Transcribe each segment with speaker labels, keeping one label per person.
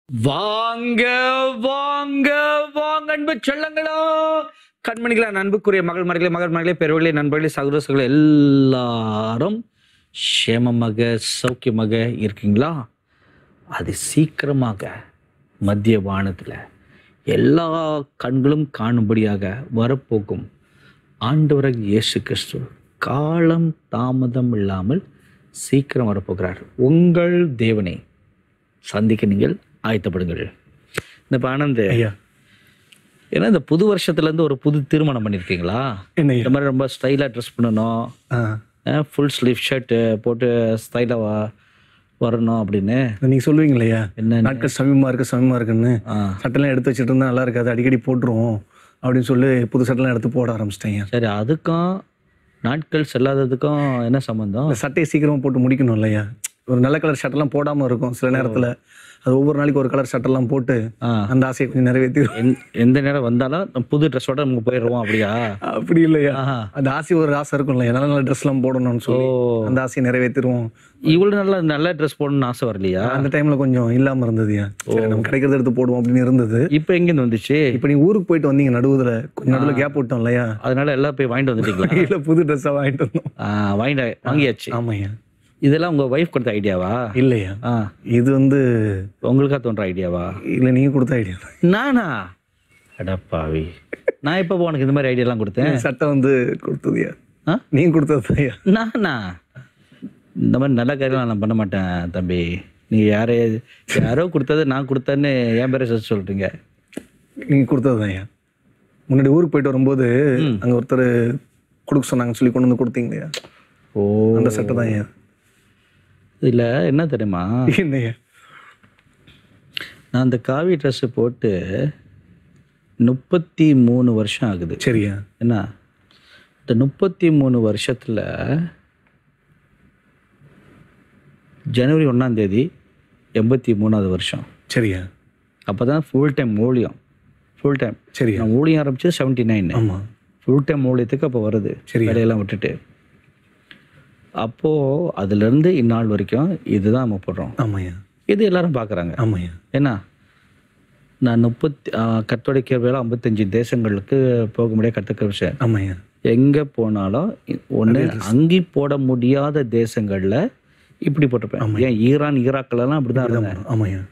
Speaker 1: வாங்க வாங்க வாங்க அன்பு செல்லங்களோ கண்மணிகளா அன்புக்குரிய மகள் மகளே மகள் மகளே பெருவர்களே நண்பர்களே சகோதர சகோதரர்களே எல்லாரும் சேமமாக சௌக்கியமாக இருக்கீங்களா அது சீக்கிரமாக மத்திய வானத்தில் எல்லா கண்களும் காணும்படியாக வரப்போகும் ஆண்டவராக இயேசு கிறிஸ்து காலம் தாமதம் இல்லாமல் சீக்கிரம் வரப்போகிறார் உங்கள் தேவனை சந்திக்க நீங்கள் ஆயத்தப்படுங்கள் இந்த இப்ப ஆனந்த்
Speaker 2: ஐயா
Speaker 1: ஏன்னா இந்த புது வருஷத்துல இருந்து ஒரு புது திருமணம் பண்ணியிருக்கீங்களா
Speaker 2: என்ன
Speaker 1: இந்த மாதிரி ரொம்ப ஸ்டைலாக ட்ரெஸ் பண்ணணும்
Speaker 2: ஆ
Speaker 1: ஃபுல் ஸ்லீவ் ஷர்ட்டு போட்டு ஸ்டைலாக வ வரணும் அப்படின்னு
Speaker 2: நீங்க சொல்லுவீங்க இல்லையா
Speaker 1: என்ன
Speaker 2: நாட்கள் சமயமா இருக்கு சமயமா இருக்குன்னு
Speaker 1: ஆ
Speaker 2: சட்டெல்லாம் எடுத்து வச்சுட்டு இருந்தா நல்லா இருக்காது அடிக்கடி போட்டுருவோம் அப்படின்னு சொல்லி புது சட்டெல்லாம் எடுத்து போட ஆரம்பிச்சிட்டேங்க
Speaker 1: சரி அதுக்கும் நாட்கள் செல்லாததுக்கும் என்ன சம்மந்தம்
Speaker 2: இந்த சட்டையை சீக்கிரமா போட்டு முடிக்கணும் இல்லையா ஒரு நல்ல கலர் ஷர்ட்டெல்லாம் போடாம இருக்கும் சில நேரத்துல அது ஒவ்வொரு நாளைக்கு ஒரு கலர் ஷர்ட்டெல்லாம் போட்டு
Speaker 1: ஆ
Speaker 2: அந்த ஆசையை கொஞ்சம் நிறைவேற்றிடும்
Speaker 1: எந்- எந்த நேரம் வந்தாலும் நம்ம புது ட்ரெஸ்ஸோட நம்ம போயிடுவோம் அப்படியா
Speaker 2: அப்படி இல்லையா
Speaker 1: ஆஹா
Speaker 2: அந்த ஆசை ஒரு ஆசை இருக்கும் இல்லையா நல்ல நல்ல ட்ரெஸ் எல்லாம் போடணும்னு
Speaker 1: ஓ
Speaker 2: சொல்லி அந்த ஆசையை நிறைவேற்றிடுவோம்
Speaker 1: இவ்வளவு நல்ல நல்ல ட்ரெஸ் போடணும்னு ஆசை வரலையா
Speaker 2: அந்த டைம்ல கொஞ்சம் இல்லாம இருந்ததுயா சரி நம்ம கிடைக்கிறத எடுத்து போடுவோம் அப்படின்னு இருந்தது
Speaker 1: இப்போ எங்கேருந்து வந்துச்சு
Speaker 2: இப்போ நீங்க ஊருக்கு போயிட்டு வந்தீங்க நடுவுல கொஞ்சம் நடுவுல கேப் விட்டோம் இல்லையா
Speaker 1: அதனால எல்லாம் போய் வாங்கிட்டு வந்துட்டீங்களா
Speaker 2: இல்ல புது ட்ரெஸ்ஸா வாங்கிட்டு வந்தோம்
Speaker 1: ஆ, வாங்கிட்டு வாங்கியாச்சு
Speaker 2: ஆமாய்யா
Speaker 1: இதெல்லாம் உங்க ஒய்ஃப் கொடுத்த ஐடியாவா
Speaker 2: இல்லையா
Speaker 1: ஆ
Speaker 2: இது வந்து
Speaker 1: உங்களுக்கா தோன்ற ஐடியாவா
Speaker 2: இல்ல நீங்க கொடுத்த ஐடியா
Speaker 1: நானா அடப்பாவி நான் எப்போ உனக்கு இந்த மாதிரி ஐடியாலாம் கொடுத்தேன்
Speaker 2: சட்டை வந்து கொடுத்ததுயா
Speaker 1: ஆ?
Speaker 2: நீங்க கொடுத்ததுயா
Speaker 1: நானா இந்த மாதிரி நல்ல காரியம் நான் பண்ண மாட்டேன் தம்பி நீங்க யாரே யாரோ கொடுத்தது நான் கொடுத்தேன்னு என் பேரை சொல்லி சொல்றீங்க
Speaker 2: நீங்க கொடுத்ததுதான்யா முன்னாடி ஊருக்கு போயிட்டு வரும்போது அங்க ஒருத்தர் கொடுக்க சொன்னாங்க சொல்லி கொண்டு வந்து கொடுத்தீங்க இல்லையா
Speaker 1: ஓ
Speaker 2: அந்த சட்டை தான்
Speaker 1: இதுல என்ன தெரியுமா
Speaker 2: என்னய்யா
Speaker 1: நான் அந்த காவி ட்ரெஸ்ஸு போட்டு முப்பத்தி மூணு வருஷம் ஆகுது
Speaker 2: சரியா
Speaker 1: என்ன இந்த முப்பத்தி மூணு வருஷத்துல ஜனவரி ஒன்றாம் தேதி எண்பத்தி மூணாவது வருஷம்
Speaker 2: சரியா
Speaker 1: அப்போ தான் ஃபுல் டைம் ஊழியம் ஃபுல் டைம்
Speaker 2: சரியா
Speaker 1: நான் ஊழியம் ஆரம்பிச்சது செவன்ட்டி நைன்
Speaker 2: ஆமா
Speaker 1: ஃபுல் டைம் ஊழியத்துக்கு அப்போ வருது
Speaker 2: சரி.
Speaker 1: வேலையெல்லாம் விட்டுட்டு அப்போது அதுலேருந்து இந்நாள் வரைக்கும் இதுதான் நம்ம போடுறோம்
Speaker 2: ஆமாய்யா
Speaker 1: இது எல்லாரும் பார்க்குறாங்க
Speaker 2: ஆமாய்யா
Speaker 1: ஏன்னா நான் முப்பத்தி கத்தோலிக்க வேலை ஐம்பத்தஞ்சு தேசங்களுக்கு போக முடியாது கற்றுக்க விஷயம்
Speaker 2: ஆமாய்யா
Speaker 1: எங்கே போனாலும் ஒன்று அங்கி போட முடியாத தேசங்களில் இப்படி போட்டிருப்பேன் ஏன் ஈரான் ஈராக்லலாம் அப்படி தான் இருந்தேன்
Speaker 2: ஆமாய்யா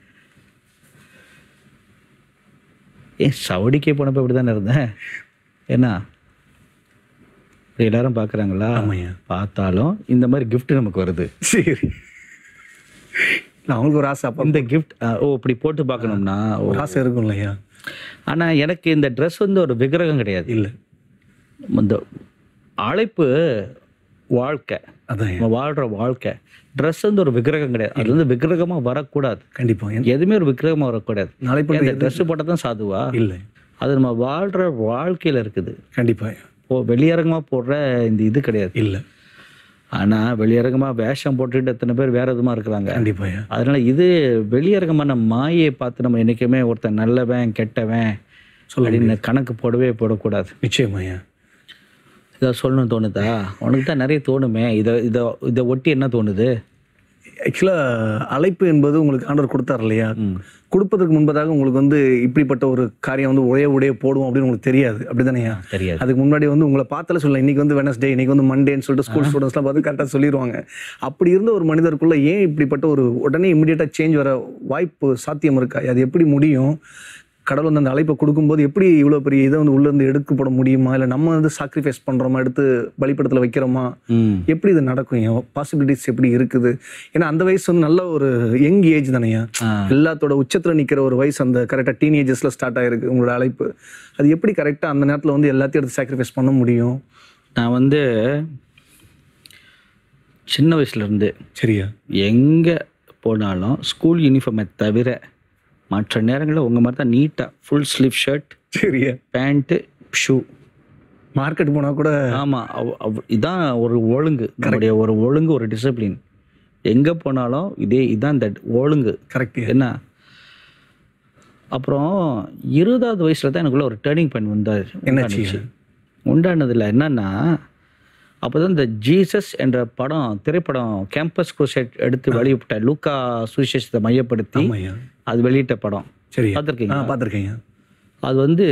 Speaker 1: ஏன் சவுடிக்கே போனப்போ இப்படி தானே இருந்தேன் என்ன இப்படி எல்லாரும் பார்க்குறாங்களா
Speaker 2: ஆமாய்யா
Speaker 1: பார்த்தாலும் இந்த மாதிரி gift நமக்கு வருது
Speaker 2: சரி இல்ல, அவங்களுக்கு ஒரு ஆசை அப்பா
Speaker 1: இந்த gift ஆ, ஓ இப்படி போட்டு பார்க்கணும்னா ஓ
Speaker 2: ஒரு ஆசை இருக்கும் இல்லையா
Speaker 1: ஆனால் எனக்கு இந்த ட்ரெஸ் வந்து ஒரு விக்கிரகம் கிடையாது
Speaker 2: இல்ல
Speaker 1: இந்த அழைப்பு வாழ்க்கை
Speaker 2: அதான்
Speaker 1: நம்ம வாழ்கிற வாழ்க்கை ட்ரெஸ் வந்து ஒரு விக்கிரகம் கிடையாது அது வந்து விக்கிரகமாக வரக்கூடாது
Speaker 2: கண்டிப்பா என்-
Speaker 1: எதுவுமே ஒரு விக்கிரகமாக வரக்கூடாது
Speaker 2: நாளை
Speaker 1: ஏன்
Speaker 2: பொழுது
Speaker 1: இந்த ட்ரெஸ் போட்டால் தான் சாதுவா
Speaker 2: இல்ல
Speaker 1: அது நம்ம வாழ்கிற வாழ்க்கையில் இருக்குது
Speaker 2: கண்டிப்பா
Speaker 1: ஓ வெளியரங்கமாக போடுற இந்த இது கிடையாது
Speaker 2: இல்ல
Speaker 1: ஆனால் வெளியரங்கமாக வேஷம் போட்டுட்டு எத்தனை பேர் வேற விதமாக இருக்கிறாங்க
Speaker 2: கண்டிப்பாயா
Speaker 1: அதனால இது வெளியரங்கமான மாயை பார்த்து நம்ம என்றைக்குமே ஒருத்தன் நல்லவன் கெட்டவன் அப்படின்னு கணக்கு போடவே போடக்கூடாது
Speaker 2: நிச்சயமாய்யா
Speaker 1: இதை சொல்லணும்னு தோணுதா உனக்கு தான் நிறைய தோணுமே இதை இதை இதை ஒட்டி என்ன தோணுது
Speaker 2: ஆக்சுவலா அழைப்பு என்பது உங்களுக்கு ஆண்டவர் கொடுத்தார் இல்லையா கொடுப்பதற்கு முன்பதாக உங்களுக்கு வந்து இப்படிப்பட்ட ஒரு காரியம் வந்து ஒரே உடைய போடுவோம் அப்படின்னு உங்களுக்கு தெரியாது அப்படிதானேயா
Speaker 1: தெரியாது
Speaker 2: அதுக்கு முன்னாடி வந்து உங்களை பார்த்தாலே சொல்லலாம் இன்னைக்கு வந்து வெனஸ்டே இன்னைக்கு வந்து மண்டேன்னு சொல்லிட்டு ஸ்கூல் ஸ்டூடெண்ட்ஸ்லாம் பார்த்து கரெக்டாக சொல்லிடுவாங்க அப்படி இருந்த ஒரு மனிதருக்குள்ள ஏன் இப்படிப்பட்ட ஒரு உடனே இமிடியேட்டாக சேஞ்ச் வர வாய்ப்பு சாத்தியம் இருக்கா அது எப்படி முடியும் கடவுள் வந்து அந்த அழைப்பை கொடுக்கும்போது எப்படி இவ்வளோ பெரிய இதை வந்து உள்ளேருந்து எடுக்கப்பட முடியுமா இல்லை நம்ம வந்து சாக்ரிஃபைஸ் பண்ணுறோமா எடுத்து பலிப்படத்தில் வைக்கிறோமா
Speaker 1: ம்
Speaker 2: எப்படி இது நடக்கும் பாசிபிலிட்டிஸ் எப்படி இருக்குது ஏன்னா அந்த வயசு வந்து நல்ல ஒரு யங் ஏஜ் தானேயா
Speaker 1: ஆ.
Speaker 2: எல்லாத்தோட உச்சத்துல நிக்கிற ஒரு வயசு அந்த கரெக்டாக டீனேஜஸ்ல ஸ்டார்ட் ஆயிருக்கு உங்களோட அழைப்பு அது எப்படி கரெக்டாக அந்த நேரத்துல வந்து எல்லாத்தையும் எடுத்து சாக்ரிஃபைஸ் பண்ண முடியும்
Speaker 1: நான் வந்து சின்ன வயசுலேருந்து
Speaker 2: சரியா
Speaker 1: எங்கே போனாலும் ஸ்கூல் யூனிஃபார்மை தவிர மற்ற நேரங்களில் உங்கள் மாதிரி தான் நீட்டாக ஃபுல் ஸ்லீவ் ஷர்ட்
Speaker 2: சரியா
Speaker 1: பேண்ட்டு ஷூ
Speaker 2: மார்க்கெட் போனா கூட
Speaker 1: ஆமாம் இதான் ஒரு ஒழுங்கு நம்முடைய ஒரு ஒழுங்கு ஒரு டிசிப்ளின் எங்கே போனாலும் இதே இதான் இந்த ஒழுங்கு
Speaker 2: கரெக்ட்
Speaker 1: என்ன அப்புறம் இருபதாவது வயசுல தான் எனக்குள்ள ஒரு டேர்னிங் பாயிண்ட் வந்தாரு
Speaker 2: என்னாச்சு?
Speaker 1: உண்டானுச்சு. உண்டானதுல என்னன்னா அப்போதான் இந்த ஜீசஸ் என்ற படம் திரைப்படம் கேம்பஸ் குரூசைட் எடுத்து வெளியிட்ட லூக்கா சுவிசேஷத்தை மையப்படுத்தி
Speaker 2: ஆமாய்யா
Speaker 1: அது வெளியிட்ட படம்
Speaker 2: சரியா
Speaker 1: பார்த்துருக்கீங்க
Speaker 2: ஆ பார்த்துருக்கேங்க
Speaker 1: அது வந்து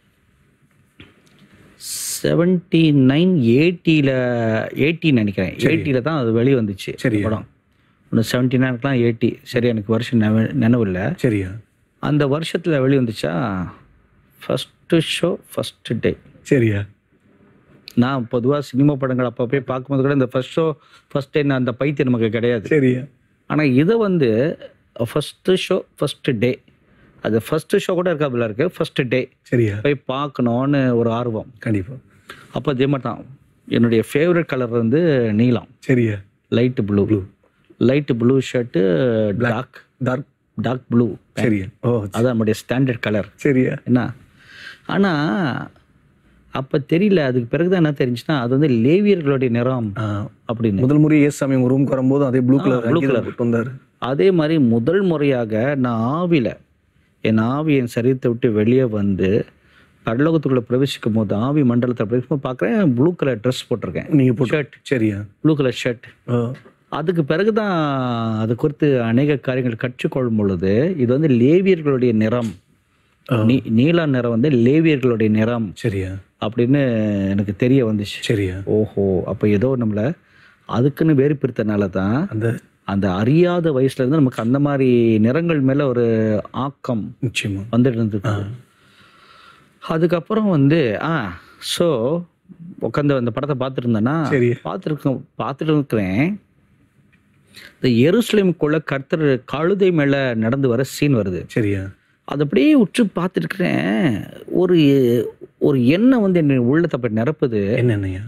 Speaker 1: செவன்டி நைன் எயிட்டியில் எயிட்டி நினைக்கிறேன் எயிட்டியில் தான் அது வெளியே வந்துச்சு
Speaker 2: சரியா.
Speaker 1: படம் ஒன்று செவன்டி நைனுக்குலாம் எயிட்டி சரி எனக்கு வருஷம் நினைவு நினைவில்லை
Speaker 2: சரியா
Speaker 1: அந்த வருஷத்தில் வெளியே வந்துச்சா ஃபஸ்ட்டு ஷோ ஃபஸ்ட்டு டே
Speaker 2: சரியா
Speaker 1: நான் பொதுவாக சினிமா படங்கள் அப்போ போய் பார்க்கும்போது கூட இந்த ஃபர்ஸ்ட் ஷோ ஃபஸ்ட் டே அந்த பைத்தியம் நமக்கு கிடையாது
Speaker 2: சரியா
Speaker 1: ஆனால் இதை வந்து ஃபஸ்ட்டு ஷோ ஃபஸ்ட்டு டே அது ஃபஸ்ட்டு ஷோ கூட இருக்காப்புல இருக்கு ஃபஸ்ட்டு டே
Speaker 2: சரியா
Speaker 1: போய் பார்க்கணுன்னு ஒரு ஆர்வம்
Speaker 2: கண்டிப்பா
Speaker 1: அப்போ அதே மாதிரி தான் என்னுடைய ஃபேவரட் கலர் வந்து நீலம்
Speaker 2: சரியா
Speaker 1: light blue blue light blue shirt dark
Speaker 2: dark
Speaker 1: dark blue
Speaker 2: சரியா ஓ
Speaker 1: அதான் நம்முடைய ஸ்டாண்டர்ட் கலர்
Speaker 2: சரியா
Speaker 1: என்ன ஆனால் அப்போ தெரியல அதுக்கு பிறகு தான் என்ன தெரிஞ்சுன்னா அது வந்து லேவியர்களுடைய நிறம்
Speaker 2: ஆ,
Speaker 1: அப்படின்னு
Speaker 2: முதல் முறை ஏசு சாமி உங்க ரூமுக்கு வரும்போது அதே blue colour
Speaker 1: blue
Speaker 2: blue colour போட்டு வந்தாரு
Speaker 1: அதே மாதிரி முதல் முறையாக நான் ஆவியில் என் ஆவி என் சரீரத்தை விட்டு வெளியே வந்து பரலோகத்துக்குள்ளே பிரவேசிக்கும் போது ஆவி மண்டலத்தில் பிரவேசிக்கும் பார்க்குறேன் ப்ளூ கலர் ட்ரெஸ் போட்டிருக்கேன்
Speaker 2: நீங்க போட்டு
Speaker 1: ஷர்ட்
Speaker 2: சரியா
Speaker 1: ப்ளூ கலர் ஷர்ட்
Speaker 2: ஓ
Speaker 1: அதுக்கு பிறகு தான் அது குறித்து அநேக காரியங்கள் கற்றுக்கொள்ளும் பொழுது இது வந்து லேவியர்களுடைய நிறம் நீ நீல நிறம் வந்து லேவியர்களுடைய நிறம்
Speaker 2: சரியா
Speaker 1: அப்படின்னு எனக்கு தெரிய வந்துச்சு
Speaker 2: சரியா
Speaker 1: ஓஹோ அப்போ ஏதோ நம்மளை அதுக்குன்னு வேறு பிரித்தனால தான்
Speaker 2: அந்த
Speaker 1: அந்த அறியாத வயசுல இருந்து நமக்கு அந்த மாதிரி நிறங்கள் மேல ஒரு ஆக்கம்
Speaker 2: நிச்சயமா
Speaker 1: வந்துட்டு இருந்தது அதுக்கப்புறம் வந்து ஆ ஸோ உட்காந்து அந்த படத்தை பார்த்துட்டு இருந்தேன்னா
Speaker 2: சரி.
Speaker 1: பார்த்துருக்கோம் பார்த்துட்டு இருக்கிறேன் இந்த எருசலேமுக்குள்ள கர்த்தர் கழுதை மேல நடந்து வர சீன் வருது
Speaker 2: சரியா
Speaker 1: அது அப்படியே உற்று பார்த்துட்டு இருக்கிறேன் ஒரு ஒரு எண்ணம் வந்து என் உள்ளத்தை போய் நிரப்புது
Speaker 2: என்னென்னையா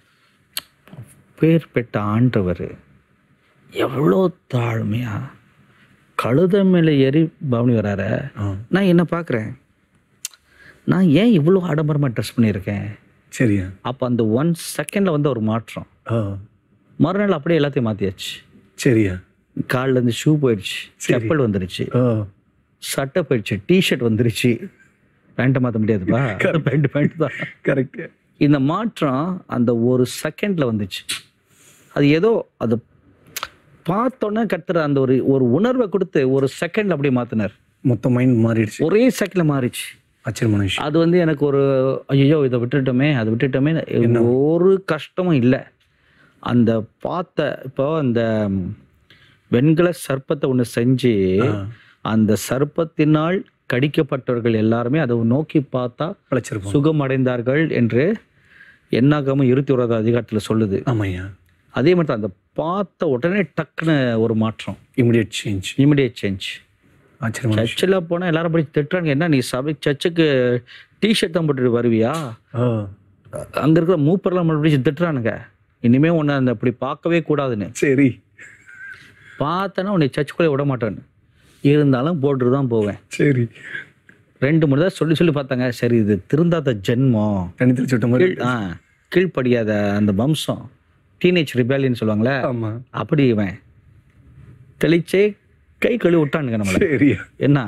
Speaker 1: பேர் பெற்ற ஆண்டவர் எவ்வளோ தாழ்மையா கழுத மேலே ஏறி பவனி வரார
Speaker 2: ஆ
Speaker 1: நான் என்ன பார்க்குறேன் நான் ஏன் இவ்வளோ ஆடம்பரமாக ட்ரெஸ் பண்ணியிருக்கேன்
Speaker 2: சரியா
Speaker 1: அப்போ அந்த ஒன் செகண்டில் வந்து ஒரு மாற்றம்
Speaker 2: ஆ
Speaker 1: மறுநாள் அப்படியே எல்லாத்தையும் மாற்றியாச்சு
Speaker 2: சரியா
Speaker 1: காலில் இருந்து ஷூ போயிடுச்சு செப்பல் வந்துருச்சு
Speaker 2: ஓ
Speaker 1: சட்டை போயிடுச்சு டிஷர்ட் வந்துருச்சு பேண்ட்டை மாற்ற முடியாதுப்பா பேண்ட் பேண்ட் தான்
Speaker 2: கரெக்ட்
Speaker 1: இந்த மாற்றம் அந்த ஒரு செகண்ட்ல வந்துச்சு அது ஏதோ அது பார்த்தோன்னே கத்துற அந்த ஒரு ஒரு உணர்வை கொடுத்து ஒரு செகண்ட்ல அப்படியே மாத்தினார்
Speaker 2: மொத்த மைண்ட் மாறிடுச்சு
Speaker 1: ஒரே செகண்ட்ல மாறிச்சு
Speaker 2: ஆச்சரியமான விஷயம்
Speaker 1: அது வந்து எனக்கு ஒரு ஐயோ இதை விட்டுட்டோமே அதை விட்டுட்டோமே ஒரு கஷ்டமும் இல்லை அந்த பார்த்த இப்போ அந்த வெண்கல சர்ப்பத்தை ஒன்று செஞ்சு
Speaker 2: ஆ,
Speaker 1: அந்த சர்ப்பத்தினால் கடிக்கப்பட்டவர்கள் எல்லாருமே அதை நோக்கி பார்த்தா
Speaker 2: பிழைச்சிருப்போம்
Speaker 1: சுகம் அடைந்தார்கள் என்று என்னாகமும் இருபத்தி ஓராவது அதிகாரத்தில் சொல்லுது
Speaker 2: ஆமாய்யா
Speaker 1: அதே மாதிரி தான் அந்த பார்த்த உடனே டக்குன்னு ஒரு மாற்றம்
Speaker 2: இமிடியட் சேஞ்ச்
Speaker 1: இமிடியேட் சேஞ்ச்
Speaker 2: ஆச்சரியமான விஷயம்
Speaker 1: சர்ச்சில் போனால் எல்லாரும் போய் திட்டுறாங்க என்ன நீ சபை சர்ச்சுக்கு டிஷர்ட் தான் போட்டுட்டு வருவியா
Speaker 2: ஓ
Speaker 1: அங்கே இருக்கிற மூப்பர்லாம் மறுபடியும் திட்டுறானுங்க இனிமே உன்னை அந்த அப்படி பார்க்கவே கூடாதுன்னு
Speaker 2: சரி
Speaker 1: பார்த்தேன்னா உன்னை சர்ச்சுக்குள்ளே விட மாட்டேன்னு இருந்தாலும் போட்டுட்டு தான் போவேன்
Speaker 2: சரி
Speaker 1: ரெண்டு மூணு தான் சொல்லி சொல்லி பார்த்தாங்க சரி இது திருந்தாத ஜென்மம்
Speaker 2: தண்ணி தெளிச்சு விட்ட மாதிரி
Speaker 1: கீழ் ஆ கீழ்ப்படியாத அந்த வம்சம் டீனேஜ் ரிபேலின்னு சொல்லுவாங்களே
Speaker 2: ஆமா
Speaker 1: அப்படி இவன் தெளிச்சே கை கழுவி விட்டானுங்க நம்மளை
Speaker 2: சரி
Speaker 1: என்ன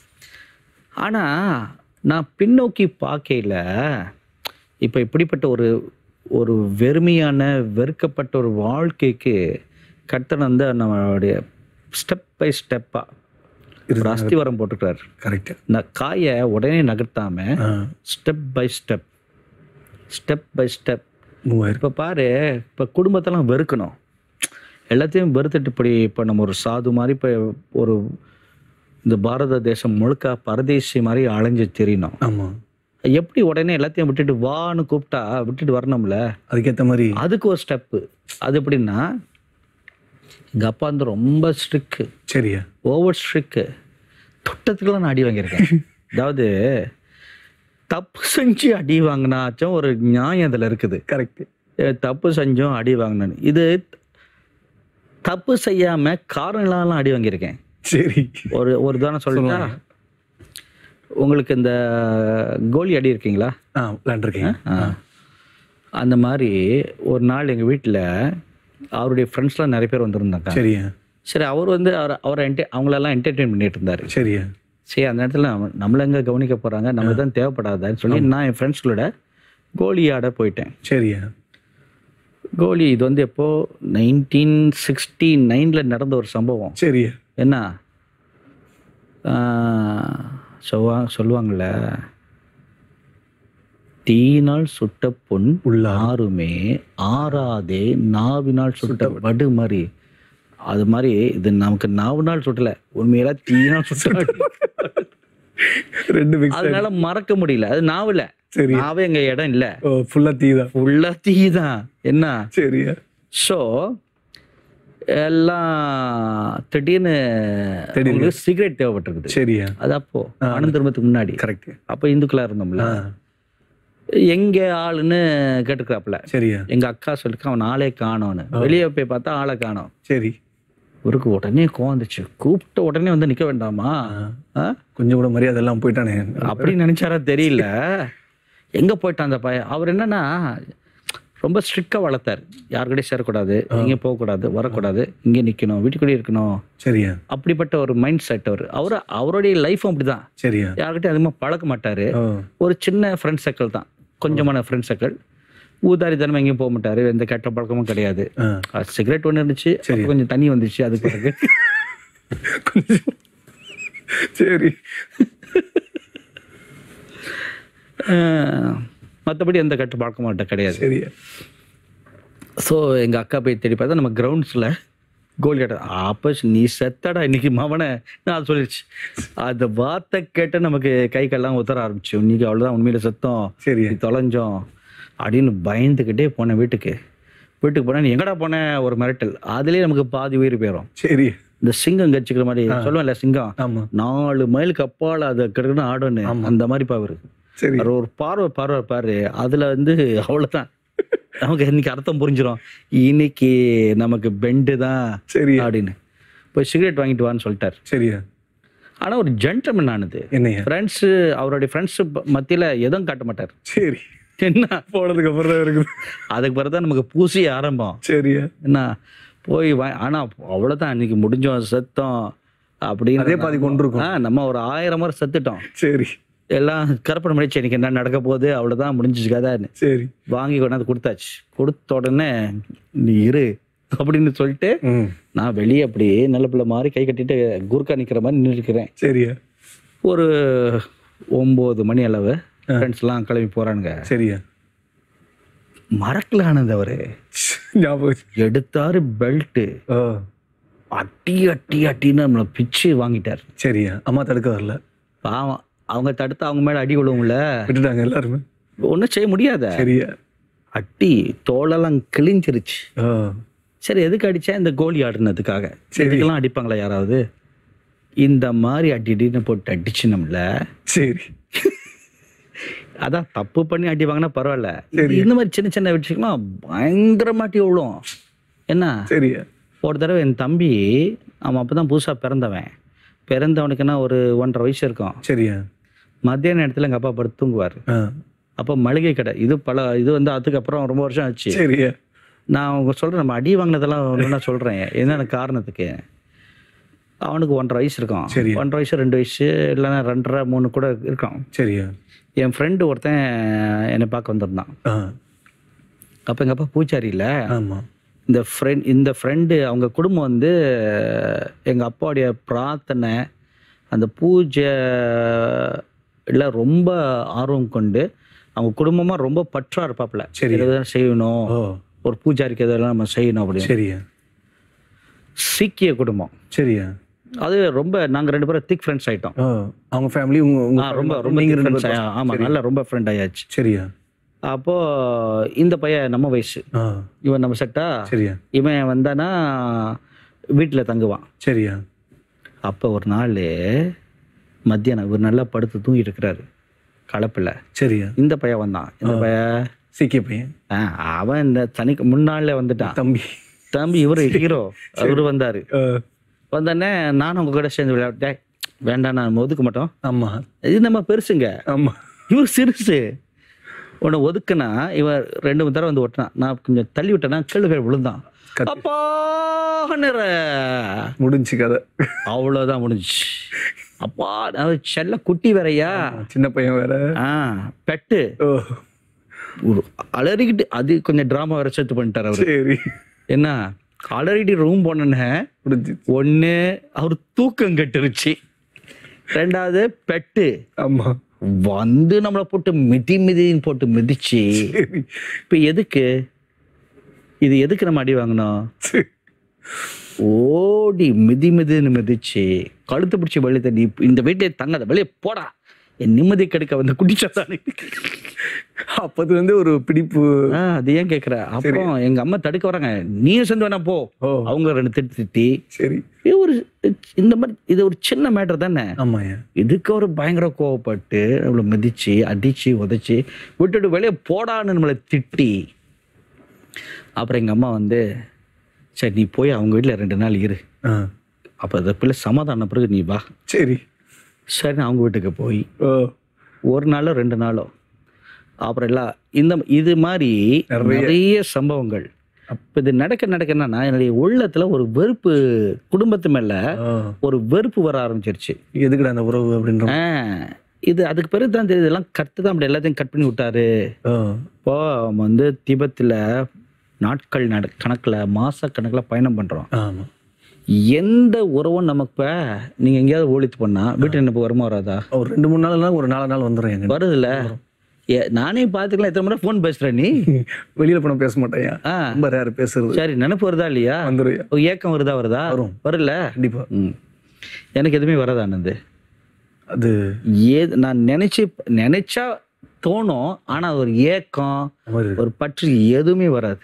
Speaker 1: ஆனா நான் பின்னோக்கி பார்க்கையில இப்போ இப்படிப்பட்ட ஒரு ஒரு வெறுமையான வெறுக்கப்பட்ட ஒரு வாழ்க்கைக்கு கர்த்தன் வந்து நம்மளுடைய ஸ்டெப் பை ஸ்டெப்பா ஒரு அஸ்திவாரம் போட்டுக்கிறார்
Speaker 2: கரெக்ட்
Speaker 1: இந்த காயை உடனே நகர்த்தாம step by step step by step
Speaker 2: மூவாயிரம்
Speaker 1: இப்போ பாரு இப்போ குடும்பத்தெல்லாம் வெறுக்கணும் எல்லாத்தையும் வெறுத்துட்டு இப்படி இப்போ நம்ம ஒரு சாது மாதிரி இப்போ ஒரு இந்த பாரத தேசம் முழுக்க பரதேசி மாதிரி அலைஞ்சு தெரியணும்
Speaker 2: ஆமா
Speaker 1: எப்படி உடனே எல்லாத்தையும் விட்டுட்டு வான்னு கூப்பிட்டா விட்டுட்டு வரணும்ல
Speaker 2: அதுக்கேத்த மாதிரி
Speaker 1: அதுக்கு ஒரு ஸ்டெப்பு அது எப்படின்னா எங்கள் அப்பா வந்து ரொம்ப ஸ்ட்ரிக்கு
Speaker 2: சரியா
Speaker 1: ஓவர் ஸ்ட்ரிக்கு தொட்டத்துக்கெல்லாம் நான் அடி வாங்கியிருக்கேன் அதாவது தப்பு செஞ்சு அடி வாங்கினாச்சும் ஒரு நியாயம் அதில் இருக்குது
Speaker 2: கரெக்ட்
Speaker 1: அஹ் தப்பு செஞ்சோம் அடி வாங்கினேன் இது தப்பு செய்யாம காரணம் இல்லாம அடி வாங்கியிருக்கேன்
Speaker 2: சரி
Speaker 1: ஒரு ஒரு தானே சொல்லுங்க உங்களுக்கு இந்த கோலி அடி இருக்கீங்களா
Speaker 2: ஆ விளாண்டுருக்கீங்க
Speaker 1: ஆ. அந்த மாதிரி ஒரு நாள் எங்கள் வீட்டில் அவருடைய ஃப்ரெண்ட்ஸ்லாம் நிறைய பேர் வந்திருந்தாங்க
Speaker 2: சரியா
Speaker 1: சரி அவர் வந்து அவர் அவரை என்டே அவங்களெல்லாம் என்டர்டெயின் பண்ணிட்டு இருந்தார்
Speaker 2: சரியா
Speaker 1: சரி அந்த இடத்துல நம்ம நம்மள எங்கே கவனிக்க போகிறாங்க நமக்கு தான் தேவைப்படாதான்னு சொல்லி நான் என் ஃப்ரெண்ட்ஸ்களோட கோலி ஆட போயிட்டேன்
Speaker 2: சரியா
Speaker 1: கோலி இது வந்து எப்போ நைன்டீன் சிக்ஸ்டி நைனில் நடந்த ஒரு சம்பவம்
Speaker 2: சரியா
Speaker 1: என்ன ஆஹ், சொல்வா சொல்லுவாங்கள்ல தீயினால் சுட்ட பொன்
Speaker 2: உள்ளா
Speaker 1: ஆறுமே ஆறாதே நாவினால் சுட்ட வடு மாதிரி அது மாதிரி இது நமக்கு நாவினால் சுட்டல உண்மையில தீயினால் சுட்ட
Speaker 2: ரெண்டு மிக்ஸ்
Speaker 1: அதனால மறக்க முடியல அது நாவல
Speaker 2: சரி
Speaker 1: நாவே எங்க இடம் இல்ல
Speaker 2: ஓ ஃபுல்லா தீ தான்
Speaker 1: ஃபுல்லா தீ தான் என்ன
Speaker 2: சரியா
Speaker 1: ஸோ எல்லாம் திடீர்னு
Speaker 2: திடீர்னு.
Speaker 1: சிகரெட் தேவைப்பட்டிருக்குது
Speaker 2: சரியா
Speaker 1: அது அப்போ ஆனந்த திரும்பத்துக்கு முன்னாடி
Speaker 2: கரெக்ட்
Speaker 1: அப்போ இந்துக்களா இருந்தோம்ல எங்க ஆளுன்னு கேட்டுக்கிறாப்புல
Speaker 2: சரியா
Speaker 1: எங்க அக்கா சொல்லிருக்க அவன் ஆளே காணோன்னு வெளியே போய் பார்த்தா ஆளை காணோம்
Speaker 2: சரி
Speaker 1: இவருக்கு உடனே கோவம் வந்துச்சு கூப்பிட்ட உடனே வந்து நிக்க வேண்டாமா ஆ?
Speaker 2: கொஞ்சம் கூட மரியாதை எல்லாம் போயிட்டானே
Speaker 1: அப்படி நினைச்சாரா தெரியல எங்க போயிட்டான் அந்த பையன் அவர் என்னன்னா ரொம்ப ஸ்ட்ரிக்டா வளர்த்தாரு யாருக்கிட்டையும் சேரக்கூடாது எங்கேயும் போகக்கூடாது வரக்கூடாது இங்கே நிக்கணும் வீட்டுக்குள்ளேயே இருக்கணும்
Speaker 2: சரியா
Speaker 1: அப்படிப்பட்ட ஒரு மைண்ட் செட் அவர் அவர் அவருடைய லைஃப்பும் அப்படிதான்
Speaker 2: சரியா
Speaker 1: யார்கிட்டயும் அதிகமாக பழக்க மாட்டாரு
Speaker 2: ஓ
Speaker 1: ஒரு சின்ன ஃப்ரெண்ட் சர்க்கிள் தான் கொஞ்சமான ஃப்ரெண்ட் சர்க்கிள் ஊதாரித்தனமா எங்கேயும் போக மாட்டாரு எந்த கெட்ட பழக்கமும் கிடையாது
Speaker 2: ஆ
Speaker 1: சிகரெட் ஒன்று இருந்துச்சு
Speaker 2: சரி.
Speaker 1: அப்புறம் கொஞ்சம் தண்ணி வந்துச்சு அதுக்கு பிறகு
Speaker 2: கொஞ்சம் சரி
Speaker 1: மற்றபடி எந்த கெட்ட பழக்கம் மாட்ட கிடையாது
Speaker 2: சரியா
Speaker 1: ஸோ எங்கள் அக்கா போய் தேடி பார்த்தா நம்ம கிரவுண்ட்ஸில் கோல் கேட்ட அப்போ நீ செத்தடா இன்னைக்கு மவனை நான் சொல்லிடுச்சு அந்த வார்த்தை கேட்டு நமக்கு கை கல்லாம் உத்தர ஆரம்பிச்சு இன்னைக்கு அவ்வளோதான் உண்மையில செத்தோம்
Speaker 2: சரியா
Speaker 1: நீ தொலைஞ்சோம் அப்படின்னு பயந்துக்கிட்டே போனேன் வீட்டுக்கு வீட்டுக்கு போனேன் நீ எங்கடா போன ஒரு மிரட்டல் அதுலேயே நமக்கு பாதி உயிர் போயிடும்
Speaker 2: சரி
Speaker 1: இந்த சிங்கம் கட்சிக்கிற மாதிரி சொல்லுவேன்ல சிங்கம்
Speaker 2: ஆமா
Speaker 1: நாலு மைலுக்கு அப்பால் அதை கிடக்குன்னு ஆடணும் அந்த மாதிரி பாரு
Speaker 2: சரி
Speaker 1: அவர் ஒரு பார்வை பார்வை பாரு அதுல வந்து அவ்வளவுதான் நமக்கு இன்னைக்கு அர்த்தம் புரிஞ்சிடும் இன்னைக்கு நமக்கு பெண்டு தான்
Speaker 2: சரியா
Speaker 1: அப்படின்னு போய் சிகரெட் வாங்கிட்டு வான்னு சொல்லிட்டார்
Speaker 2: சரியா
Speaker 1: ஆனா ஒரு ஜென்டல்மேன் ஆனது
Speaker 2: என்னையா
Speaker 1: ஃப்ரெண்ட்ஸு அவருடைய ஃப்ரெண்ட்ஸு மத்தியில எதுவும் காட்ட மாட்டார்
Speaker 2: சரி
Speaker 1: என்ன
Speaker 2: போனதுக்கு அப்புறம் தான் இருக்குது
Speaker 1: அதுக்கு பிறகு தான் நமக்கு பூசி ஆரம்பம்
Speaker 2: சரியா
Speaker 1: என்ன போய் வா ஆனா அவ்வளவுதான் இன்னைக்கு முடிஞ்சோம் செத்தோம் அப்படின்னு
Speaker 2: அதே பாதி கொண்டு இருக்கும்
Speaker 1: ஆ, நம்ம ஒரு ஆயிரம் முறை செத்துட்டோம்
Speaker 2: சரி
Speaker 1: எல்லாம் கற்பனை முடிச்சு எனக்கு என்ன நடக்க போகுது அவ்வளவுதான் முடிஞ்சிச்சு கதான்னு
Speaker 2: சரி
Speaker 1: வாங்கி கொண்டாந்து கொடுத்தாச்சு கொடுத்த உடனே நீ இரு அப்படின்னு சொல்லிட்டு
Speaker 2: ம்
Speaker 1: நான் வெளியே அப்படியே நல்ல பிள்ளை மாதிரி கை கட்டிட்டு குறுக்கா நிக்கிற மாதிரி நின்றுக்கிறேன்
Speaker 2: சரியா
Speaker 1: ஒரு ஒம்பது மணி அளவு ஃப்ரெண்ட்ஸ்லாம் கிளம்பி போறானுங்க
Speaker 2: சரியா
Speaker 1: மறக்கல ஆனந்த் அவரு
Speaker 2: ஞாபகம்
Speaker 1: எடுத்தாரு பெல்ட்டு
Speaker 2: ஓ
Speaker 1: அட்டி அட்டி அட்டின்னு நம்மளை பிச்சு வாங்கிட்டார்
Speaker 2: சரியா அம்மா தடுக்க வரல
Speaker 1: பாவம் அவங்க தடுத்து அவங்க மேல அடி விழுவும்ல
Speaker 2: விட்டுட்டாங்க எல்லாருமே
Speaker 1: ஒன்றும் செய்ய முடியாத
Speaker 2: சரியா
Speaker 1: அட்டி தோலெல்லாம் கிழிஞ்சிருச்சு
Speaker 2: ஓ
Speaker 1: சரி எதுக்கு அடிச்சேன் இந்த கோலி ஆடுனதுக்காக இதுக்கெல்லாம் அடிப்பாங்களா யாராவது இந்த மாதிரி அடி அடின்னு போட்டு அடிச்சு நம்மள
Speaker 2: சரி
Speaker 1: அதான் தப்பு பண்ணி அடி வாங்கினா பரவாயில்ல இந்த மாதிரி சின்ன சின்ன விஷயம்லாம் பயங்கரமாட்டி விழும் என்ன
Speaker 2: சரியா
Speaker 1: ஒரு தடவை என் தம்பி அவன் அப்போ தான் புதுசாக பிறந்தவன் பிறந்தவனுக்கு என்ன ஒரு ஒன்றரை வயசு இருக்கும்
Speaker 2: சரியா
Speaker 1: மத்தியான நேரத்தில் எங்கள் அப்பா படுத்து தூங்குவார்
Speaker 2: ஆ
Speaker 1: அப்போ மளிகை கடை இது பல இது வந்து அதுக்கப்புறம் ரொம்ப வருஷம் ஆச்சு
Speaker 2: சரியா
Speaker 1: நான் அவங்க சொல்கிறேன் நம்ம அடி வாங்கினதெல்லாம் ஒன்று நான் சொல்கிறேன் என்னென்ன காரணத்துக்கு அவனுக்கு ஒன்றரை வயசு இருக்கும்
Speaker 2: சரி.
Speaker 1: ஒன்றரை வயசு ரெண்டு வயசு இல்லைன்னா ரெண்டரை மூணு கூட இருக்கும்
Speaker 2: சரியா
Speaker 1: என் ஃப்ரெண்டு ஒருத்தன் என்னை பார்க்க வந்திருந்தான்
Speaker 2: ஆ
Speaker 1: அப்போ எங்கள் அப்பா பூச்சாரி இல்லை
Speaker 2: ஆமா
Speaker 1: இந்த ஃப்ரெண்ட் இந்த ஃப்ரெண்டு அவங்க குடும்பம் வந்து எங்கள் அப்பாவுடைய பிரார்த்தனை அந்த பூஜை எல்லாம் ரொம்ப ஆர்வம் கொண்டு அவங்க குடும்பமாக ரொம்ப பற்றா இருப்பாப்புல
Speaker 2: சரி.
Speaker 1: இதெல்லாம் செய்யணும்
Speaker 2: ஓ
Speaker 1: ஒரு பூஜாரிக்கு இதெல்லாம் நம்ம செய்யணும் அப்படின்னு
Speaker 2: சரியா
Speaker 1: சீக்கிய குடும்பம்
Speaker 2: சரியா
Speaker 1: அது ரொம்ப நாங்கள் ரெண்டு பேரும் திக் ஃப்ரெண்ட்ஸ் ஆயிட்டோம்
Speaker 2: ஓ அவங்க ஃபேமிலி உங்க உங்க
Speaker 1: ஆ, ரொம்ப ரொம்ப
Speaker 2: நீங்க
Speaker 1: thick
Speaker 2: ரெண்டு
Speaker 1: friends
Speaker 2: பேரும்
Speaker 1: ஆ- ஆமா நல்ல ரொம்ப ஃப்ரெண்ட் ஆயாச்சு
Speaker 2: சரியா
Speaker 1: அப்போ இந்த பையன் நம்ம வயசு
Speaker 2: ஆ
Speaker 1: இவன் நம்ம செட்டா
Speaker 2: சரியா
Speaker 1: இவன் வந்தானா வீட்டில் தங்குவான்
Speaker 2: சரியா
Speaker 1: அப்போ ஒரு நாள் மத்தியானம் இவர் நல்லா படுத்து தூங்கிட்டு இருக்கிறாரு கலப்பில்
Speaker 2: சரியா
Speaker 1: இந்த பையன் வந்தான் இந்த பையன்
Speaker 2: சீக்கிய பையன்
Speaker 1: ஆ, அவன் இந்த தனி முன்னாலே வந்துட்டான்
Speaker 2: தம்பி
Speaker 1: தம்பி இவரு ஹீரோ அவரு வந்தாரு
Speaker 2: ஆ,
Speaker 1: வந்தோடனே நானும் உங்க கூட சேர்ந்து விளையாட்டேன் வேண்டாம் நான் ஒதுக்க மாட்டோம்
Speaker 2: ஆமா
Speaker 1: இது நம்ம பெருசுங்க
Speaker 2: ஆமா
Speaker 1: இவர் சிறுசு உன்னை ஒதுக்குனா இவன் ரெண்டு மூணு தடவை வந்து ஒட்டினான் நான் கொஞ்சம் தள்ளி விட்டேன்னா கேள்வி பேர் விழுந்தான்
Speaker 2: கத்தி.
Speaker 1: அப்பா நிற
Speaker 2: முடிஞ்சு கதை
Speaker 1: அவ்வளோதான் முடிஞ்சுச்சு அப்பா நான் செல்ல குட்டி வேறயா
Speaker 2: சின்ன பையன் வேற
Speaker 1: ஆ பெட்டு
Speaker 2: ஓ
Speaker 1: ஒரு அலறிக்கிட்டு அது கொஞ்சம் ட்ராமா வேற சேர்த்து பண்ணிட்டார் அவர்
Speaker 2: சரி
Speaker 1: என்ன அலறிட்டு ரூம் போனேன்னு
Speaker 2: புரிஞ்சு
Speaker 1: ஒன்று அவர் தூக்கம் கட்டுருச்சு ரெண்டாவது பெட்டு
Speaker 2: ஆமா
Speaker 1: வந்து நம்மளை போட்டு மிதி மிதின்னு போட்டு மிதிச்சு
Speaker 2: சரி
Speaker 1: இப்போ எதுக்கு இது எதுக்கு நம்ம அடி வாங்கினோம்
Speaker 2: சரி.
Speaker 1: ஓடி மிதி மிதின்னு மிதிச்சு கழுத்து பிடிச்சி வெளியே தண்ணி இந்த வீட்டை தங்காத வெளியே போடா என் நிம்மதி கிடைக்க வந்து குடிச்சாதானே
Speaker 2: அப்பது வந்து ஒரு பிடிப்பு
Speaker 1: ஆ, அது ஏன் கேட்குற அப்புறம் எங்க அம்மா தடுக்க வராங்க நீயும் சேர்ந்து வேணா போ
Speaker 2: ஓ
Speaker 1: அவங்க ரெண்டு திட்டி திட்டி
Speaker 2: சரி
Speaker 1: இது ஒரு இந்த மாதிரி இது ஒரு சின்ன மேட்டர் தானே
Speaker 2: ஆமாய்யா
Speaker 1: இதுக்கு ஒரு பயங்கர கோவப்பட்டு நம்மளை மிதிச்சு அடிச்சு உதைச்சு விட்டுட்டு வெளியே போடான்னு நம்மளை திட்டி அப்புறம் எங்கள் அம்மா வந்து சரி நீ போய் அவங்க வீட்டில் ரெண்டு நாள் இரு
Speaker 2: ஆ
Speaker 1: அப்போ அந்த பிள்ளை சமாதான பிறகு நீ வா
Speaker 2: சரி
Speaker 1: சரி நான் அவங்க வீட்டுக்கு போய்
Speaker 2: ஓ
Speaker 1: ஒரு நாளோ ரெண்டு நாளோ அப்புறம் எல்லாம் இந்த இது மாதிரி நிறைய சம்பவங்கள் அப்போ இது நடக்க நடக்க என்னன்னா என்னுடைய உள்ளத்துல ஒரு வெறுப்பு குடும்பத்து மேல
Speaker 2: ஆ.
Speaker 1: ஒரு வெறுப்பு வர ஆரம்பிச்சிருச்சு
Speaker 2: எதுக்குடா அந்த உறவு அப்படின்ற
Speaker 1: ஆ, இது அதுக்கு பிறகு தான் தெரியுது இதெல்லாம் கட்டு தான் அப்படி எல்லாத்தையும் கட் பண்ணி விட்டாரு
Speaker 2: ஆ.
Speaker 1: இப்போ அவன் வந்து திபெத்தில் நாட்கள் நட கணக்கில் மாச கணக்கில் பயணம் பண்ணுறோம்
Speaker 2: ஆமா
Speaker 1: எந்த உறவும் நமக்கு இப்போ நீங்கள் எங்கேயாவது ஓழித்து பண்ணா வீட்டு என்ன வருமா வராதா
Speaker 2: ஒரு ரெண்டு மூணு நாள்னா ஒரு நாலு நாள் வந்துடும் எங்க
Speaker 1: வருதுல்ல ஏ, நானே பார்த்துக்கலாம் எத்தனை முறை ஃபோன் பேசுகிற நீ
Speaker 2: வெளியில போன பேச மாட்டேன்
Speaker 1: ஆ
Speaker 2: ரொம்ப ரேர் பேசுறது
Speaker 1: சரி நினைப்பு வருதா இல்லையா
Speaker 2: வந்துடும்
Speaker 1: ஒரு ஏக்கம் வருதா வருதா
Speaker 2: வரும்.
Speaker 1: வரல
Speaker 2: கண்டிப்பா
Speaker 1: ம் எனக்கு எதுவுமே வராது ஆனந்து
Speaker 2: அது
Speaker 1: ஏது நான் நினைச்சு நினைச்சா தோணும் ஆனா அது ஒரு ஏக்கம்
Speaker 2: அந்த மாதிரி இருக்கு.
Speaker 1: ஒரு பற்று எதுவுமே வராது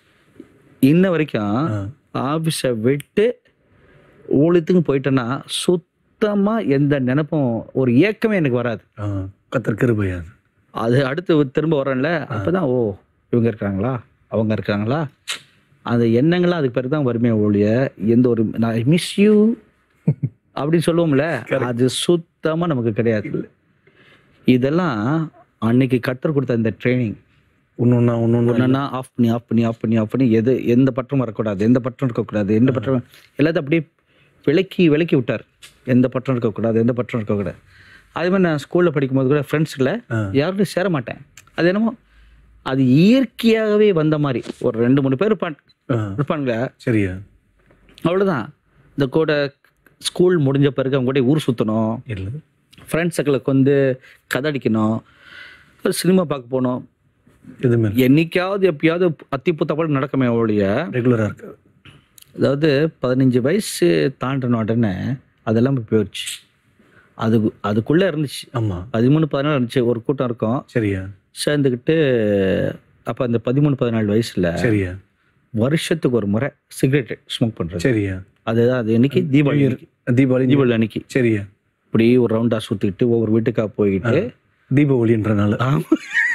Speaker 1: இன்ன வரைக்கும்
Speaker 2: ஆ.
Speaker 1: ஆஃபீஸை விட்டு ஊழியத்துக்கு போயிட்டேன்னா சுத்தமா எந்த நினைப்பும் ஒரு ஏக்கமே எனக்கு வராது
Speaker 2: ஆ. கத்தர் கிருபை அது
Speaker 1: அது அடுத்து திரும்ப வரேன்ல அப்பதான் ஓ இவங்க இருக்காங்களா அவங்க இருக்காங்களா அந்த எண்ணங்கள்லாம் அதுக்கு பிறகு தான் வருமே ஒழிய எந்த ஒரு நான் மிஸ் யூ அப்படின்னு சொல்லுவோம்ல அது சுத்தமா நமக்கு கிடையாது இதெல்லாம் அன்னைக்கு கற்றுக் கொடுத்த இந்த ட்ரைனிங்
Speaker 2: ஒன்னொன்னா ஒன்னொன்னு
Speaker 1: ஒன்னா ஆஃப் பண்ணி ஆஃப் பண்ணி ஆஃப் பண்ணி ஆஃப் பண்ணி எது எந்த பற்றும் வரக்கூடாது எந்த பற்றும் இருக்கக்கூடாது எந்த பற்றும் எல்லாத்தையும் அப்படியே விலக்கி விலக்கி விட்டார் எந்த பற்றும் இருக்கக்கூடாது எந்த பற்றும் இருக்கக்கூடாது அதே மாதிரி நான் ஸ்கூலில் படிக்கும்போது கூட ஃப்ரெண்ட்ஸில்
Speaker 2: ஆ.
Speaker 1: யாரும் சேர மாட்டேன் அது என்னமோ அது இயற்கையாகவே வந்த மாதிரி ஒரு ரெண்டு மூணு பேர் இருப்பான்
Speaker 2: ஆ.
Speaker 1: இருப்பானுங்களே
Speaker 2: சரியா
Speaker 1: அவ்வளோதான் இந்த கூட ஸ்கூல் முடிஞ்ச பிறகு அவங்க கூட ஊர் சுற்றணும்
Speaker 2: இல்ல
Speaker 1: ஃப்ரெண்ட்ஸுகளுக்கு வந்து கதை அடிக்கணும் சினிமா பார்க்க போகணும்
Speaker 2: எதுவுமே
Speaker 1: என்னைக்காவது எப்பயாவது அத்திப்புத்தப்பல் நடக்குமே ஒழிய
Speaker 2: ரெகுலரா இருக்காது
Speaker 1: அதாவது பதினஞ்சு வயசு தாண்டின உடனே அதெல்லாம் இப்ப போயிடுச்சு அது அதுக்குள்ளே இருந்துச்சு
Speaker 2: ஆமா
Speaker 1: பதிமூணு பதினாலு இருந்துச்சு ஒரு கூட்டம் இருக்கும்
Speaker 2: சரியா
Speaker 1: சேர்ந்துக்கிட்டு அப்போ அந்த பதிமூணு பதினாலு வயசில்
Speaker 2: சரியா
Speaker 1: வருஷத்துக்கு ஒரு முறை சிகரெட் ஸ்மோக் பண்ணுறது
Speaker 2: சரியா
Speaker 1: அதுதான் அது இன்னைக்கு தீபாவளி அன்னைக்கு.
Speaker 2: தீபாவளி
Speaker 1: தீபாவளி அன்னைக்கு
Speaker 2: சரியா
Speaker 1: இப்படி ஒரு ரவுண்டாக சுற்றிக்கிட்டு ஒவ்வொரு வீட்டுக்கா போயிட்டு
Speaker 2: தீபாவளின்றனால
Speaker 1: ஆமா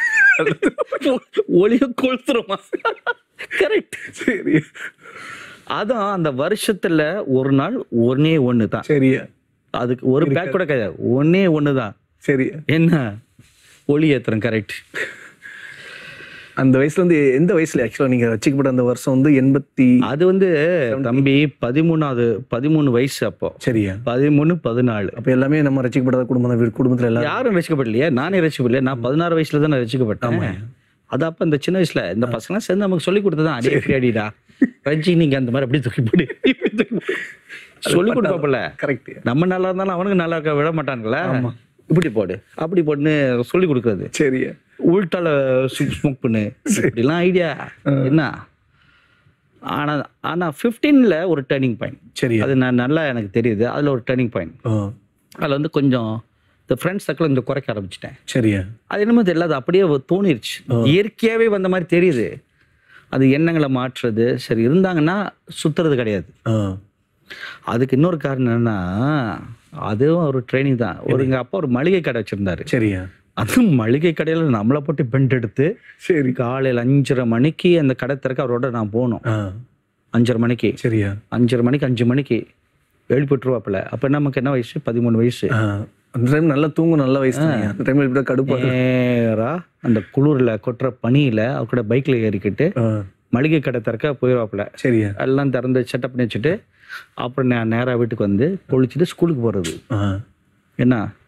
Speaker 1: ஒளிய கொளுத்துறோமா கரெக்ட்
Speaker 2: சரியா
Speaker 1: அதான் அந்த வருஷத்துல ஒரு நாள் ஒன்னே ஒன்று தான்
Speaker 2: சரியா
Speaker 1: அதுக்கு ஒரு பேக் கூட கிடையாது ஒன்னே ஒன்று தான்
Speaker 2: சரியா
Speaker 1: என்ன ஒளி ஏத்துறோம் கரெக்ட்
Speaker 2: அந்த வயசுல வந்து எந்த வயசுல ஆக்சுவலா நீங்க ரசிக்கப்பட்ட அந்த வருஷம் வந்து எண்பத்தி
Speaker 1: அது வந்து தம்பி பதிமூணாவது பதிமூணு வயசு அப்போ
Speaker 2: சரியா
Speaker 1: பதிமூணு பதினாலு
Speaker 2: அப்ப எல்லாமே நம்ம ரசிக்கப்படாத குடும்பம் தான் வீடு குடும்பத்துல எல்லாரும்
Speaker 1: யாரும் ரசிக்கப்படலையே நானே ரசிக்கப்படலையே நான் பதினாறு வயசுல தான் நான் ரசிக்கப்பட்டேன் அது அப்ப இந்த சின்ன வயசுல இந்த பசங்க சேர்ந்து நமக்கு சொல்லி கொடுத்ததான் அடியே இப்படி அடிடா ரஞ்சி நீங்க அந்த மாதிரி அப்படி தூக்கி போடு இப்படி தூக்கி போடு. சொல்லி கொடுப்பாப்புல
Speaker 2: கரெக்ட்
Speaker 1: நம்ம நல்லா இருந்தாலும் அவனுக்கு நல்லா இருக்க விட மாட்டானுங்களா இப்படி போடு அப்படி போடுன்னு சொல்லி கொடுக்கறது
Speaker 2: சரியா
Speaker 1: உள்டால ஸ்மோக் பண்ணு இப்படிலாம் ஐடியா என்ன ஆனா ஆனா 15ல ஒரு டேர்னிங் பாயிண்ட்
Speaker 2: சரியா
Speaker 1: அது நான் நல்லா எனக்கு தெரியுது அதுல ஒரு டேர்னிங் பாயிண்ட்
Speaker 2: ஓ
Speaker 1: அதுல வந்து கொஞ்சம் இந்த ஃப்ரெண்ட்ஸ் சர்க்கிள் கொஞ்சம் குறைக்க ஆரம்பிச்சிட்டேன்
Speaker 2: சரியா
Speaker 1: அது என்னமோ தெரியல அது அப்படியே தோணிருச்சு இயற்கையாவே வந்த மாதிரி தெரியுது அது எண்ணங்களை மாற்றுறது சரி இருந்தாங்கன்னா சுத்துறது கிடையாது
Speaker 2: ஆ
Speaker 1: அதுக்கு இன்னொரு காரணம் என்னன்னா அதுவும் ஒரு ட்ரைனிங் தான் ஒரு எங்க அப்பா ஒரு மளிகை கடை வச்சிருந்தாரு
Speaker 2: சரியா
Speaker 1: அது மளிகை கடையில நம்மளை போட்டு பெண்ட் எடுத்து
Speaker 2: சரி
Speaker 1: காலையில் அஞ்சரை மணிக்கு அந்த கடை திறக்க அவரோட நான் போகணும்
Speaker 2: ஆ
Speaker 1: அஞ்சரை மணிக்கு
Speaker 2: சரியா
Speaker 1: அஞ்சரை மணிக்கு அஞ்சு மணிக்கு எழுப்பிட்டுருவாப்புல அப்போ நமக்கு என்ன வயசு பதிமூணு வயசு
Speaker 2: ஆ, அந்த டைம் நல்லா தூங்கும் நல்ல வயசு தானே. அந்த டைம்ல இப்படி கடுப்பா
Speaker 1: நேரா அந்த குளிர்ல கொட்டுற பனியில அவர் கூட பைக்ல ஏறிக்கிட்டு
Speaker 2: ஆ,
Speaker 1: மளிகை கடை திறக்க போயிடுவாப்புல
Speaker 2: சரியா
Speaker 1: எல்லாம் திறந்து செட்டப் பண்ணி வச்சுட்டு அப்புறம் நான் நேராக வீட்டுக்கு வந்து குளிச்சுட்டு ஸ்கூலுக்கு போகிறது
Speaker 2: ஆ,
Speaker 1: என்ன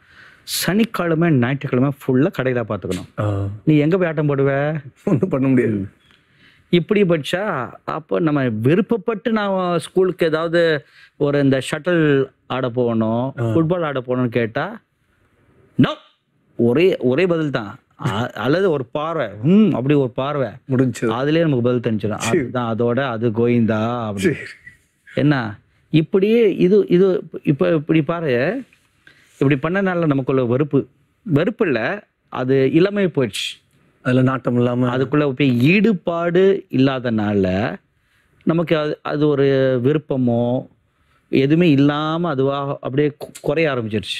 Speaker 1: சனிக்கிழமை ஞாயிற்றுக்கிழமை ஃபுல்லாக கடையில் பார்த்துக்கணும்
Speaker 2: ஆ,
Speaker 1: நீ எங்கே போய் ஆட்டம் போடுவ
Speaker 2: ஒண்ணும் பண்ண முடியாது
Speaker 1: இப்படி படிச்சா அப்போ நம்ம விருப்பப்பட்டு நான் ஸ்கூலுக்கு ஏதாவது ஒரு இந்த ஷட்டில் ஆட போகணும் ஃபுட்பால் ஆட போகணும்னு கேட்டா நோ ஒரே ஒரே பதில் தான் அ- அல்லது ஒரு பார்வை ம் அப்படி ஒரு பார்வை
Speaker 2: முடிஞ்சது
Speaker 1: அதுலயே நமக்கு பதில் தெரிஞ்சிடும் அதுதான் அதோட அது கோயிந்தா அப்படி என்ன இப்படியே இது இது இப்போ இப்படி பாரு இப்படி பண்ணனால நமக்குள்ள வெறுப்பு வெறுப்பு இல்லை அது இளமை போயிடுச்சு
Speaker 2: அதுல நாட்டம் இல்லாம
Speaker 1: அதுக்குள்ள போய் ஈடுபாடு இல்லாதனால நமக்கு அது அது ஒரு விருப்பமோ எதுவுமே இல்லாமல் அதுவாக அப்படியே கு- குறைய ஆரம்பிச்சிருச்சு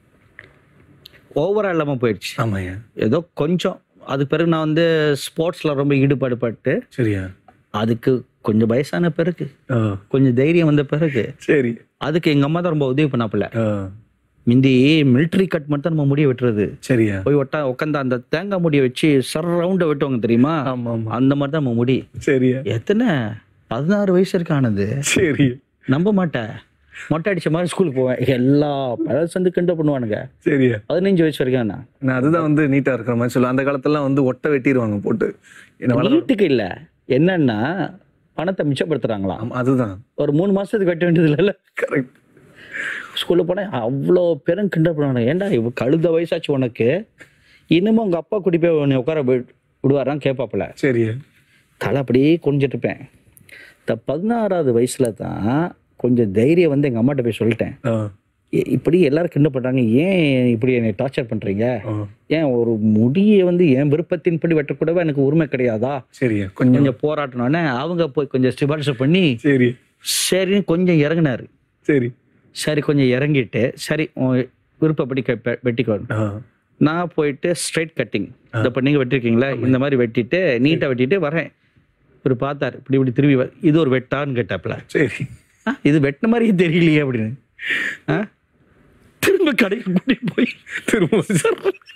Speaker 1: ஓவராக இல்லாமல் போயிடுச்சு
Speaker 2: ஆமாய்யா
Speaker 1: ஏதோ கொஞ்சம் அதுக்கு பிறகு நான் வந்து ஸ்போர்ட்ஸில் ரொம்ப ஈடுபாடு பட்டு
Speaker 2: சரியா
Speaker 1: அதுக்கு கொஞ்சம் வயசான பிறகு
Speaker 2: ஆ,
Speaker 1: கொஞ்சம் தைரியம் வந்த பிறகு
Speaker 2: சரி
Speaker 1: அதுக்கு எங்கள் அம்மா தான் ரொம்ப உதவி பண்ணாப்புல
Speaker 2: ஆ,
Speaker 1: மிந்தி மிலிட்ரி கட் மட்டும் தான் நம்ம முடிய வெட்டுறது
Speaker 2: சரியா
Speaker 1: போய் ஒட்டா உட்காந்து அந்த தேங்காய் முடியை வச்சு சர் ரவுண்டை வெட்டுவாங்க தெரியுமா
Speaker 2: ஆமா ஆமா
Speaker 1: அந்த மாதிரி தான் நம்ம முடி
Speaker 2: சரியா
Speaker 1: எத்தனை பதினாறு வயசு இருக்கானது
Speaker 2: சரி
Speaker 1: நம்ப மாட்டேன் மொட்டை அடிச்ச மாதிரி ஸ்கூலுக்கு போவேன் எல்லா பழசு வந்து கிண்டல் பண்ணுவானுங்க
Speaker 2: சரியா
Speaker 1: பதினஞ்சு வயசு வரைக்கும் நான்
Speaker 2: நான் அதுதான் வந்து நீட்டா இருக்கிற மாதிரி சொல்லுவேன் அந்த காலத்துலலாம் வந்து ஒட்டை வெட்டிடுவாங்க போட்டு என்ன வளர
Speaker 1: வீட்டுக்கு இல்லை என்னன்னா பணத்தை மிச்சப்படுத்துறாங்களாம்
Speaker 2: ஆமா, அதுதான்
Speaker 1: ஒரு மூணு மாசத்துக்கு கட்ட வேண்டியது இல்லைல்ல
Speaker 2: கரெக்ட்
Speaker 1: ஸ்கூலில் போனேன் அவ்வளோ பேரும் கிண்டல் பண்ணுவாங்க ஏன்டா இவ கழுத வயசாச்சு உனக்கு இன்னமும் உங்க அப்பா கூட்டி போய் உன்னை உட்கார வி- விடுவாரான்னு கேட்பாப்புல
Speaker 2: சரியா
Speaker 1: தலை அப்படியே குனிஞ்சிட்டு இருப்பேன் இந்த பதினாறாவது வயசுல தான் கொஞ்சம் தைரியம் வந்து எங்கள் அம்மாட்ட போய் சொல்லிட்டேன்
Speaker 2: ஆ,
Speaker 1: இ- இப்படி எல்லாரும் கிண்டல் பண்றாங்க ஏன் இப்படி என்னை டார்ச்சர் பண்றீங்க
Speaker 2: ஆ,
Speaker 1: ஏன் ஒரு முடியை வந்து என் விருப்பத்தின்படி வெட்டக்கூடவா எனக்கு உரிமை கிடையாதா
Speaker 2: சரியா கொஞ்சம்
Speaker 1: கொஞ்சம் போராட்டணும்னே அவங்க போய் கொஞ்சம் சிபாரிசு பண்ணி
Speaker 2: சரி
Speaker 1: சரின்னு கொஞ்சம் இறங்குனாரு
Speaker 2: சரி
Speaker 1: சரி கொஞ்சம் இறங்கிட்டு சரி உன் விருப்பப்படி க- பெ- வெட்டிக்கோ
Speaker 2: ஆ,
Speaker 1: நான் போயிட்டு ஸ்ட்ரைட் கட்டிங் இந்த இப்போ நீங்கள் வெட்டிருக்கீங்களா இந்த மாதிரி வெட்டிட்டு நீட்டாக வெட்டிட்டு வரேன் இவர் பார்த்தாரு இப்படி இப்படி திரும்பி வ- இது ஒரு வெட்டான்னு கேட்டாப்புல
Speaker 2: சரி
Speaker 1: ஆ, இது வெட்டின மாதிரியே தெரியலையே அப்படின்னு ஆ? திரும்ப கடைக்கு கூட்டிட்டு போய்
Speaker 2: திரும்ப சார்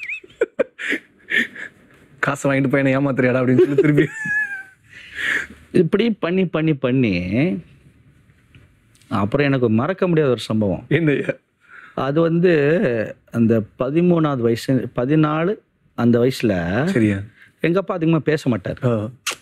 Speaker 2: காசை வாங்கிட்டு போய் என்ன ஏமாத்துறியாடா அப்படின்னு சொல்லி திருப்பி
Speaker 1: இப்படி பண்ணி பண்ணி பண்ணி அப்புறம் எனக்கு மறக்க முடியாத ஒரு சம்பவம்
Speaker 2: என்னய்யா
Speaker 1: அது வந்து அந்த பதிமூணாவது வயசு பதினாலு அந்த வயசுல
Speaker 2: சரியா
Speaker 1: எங்க அப்பா அதிகமாக பேச மாட்டார்
Speaker 2: ஆ,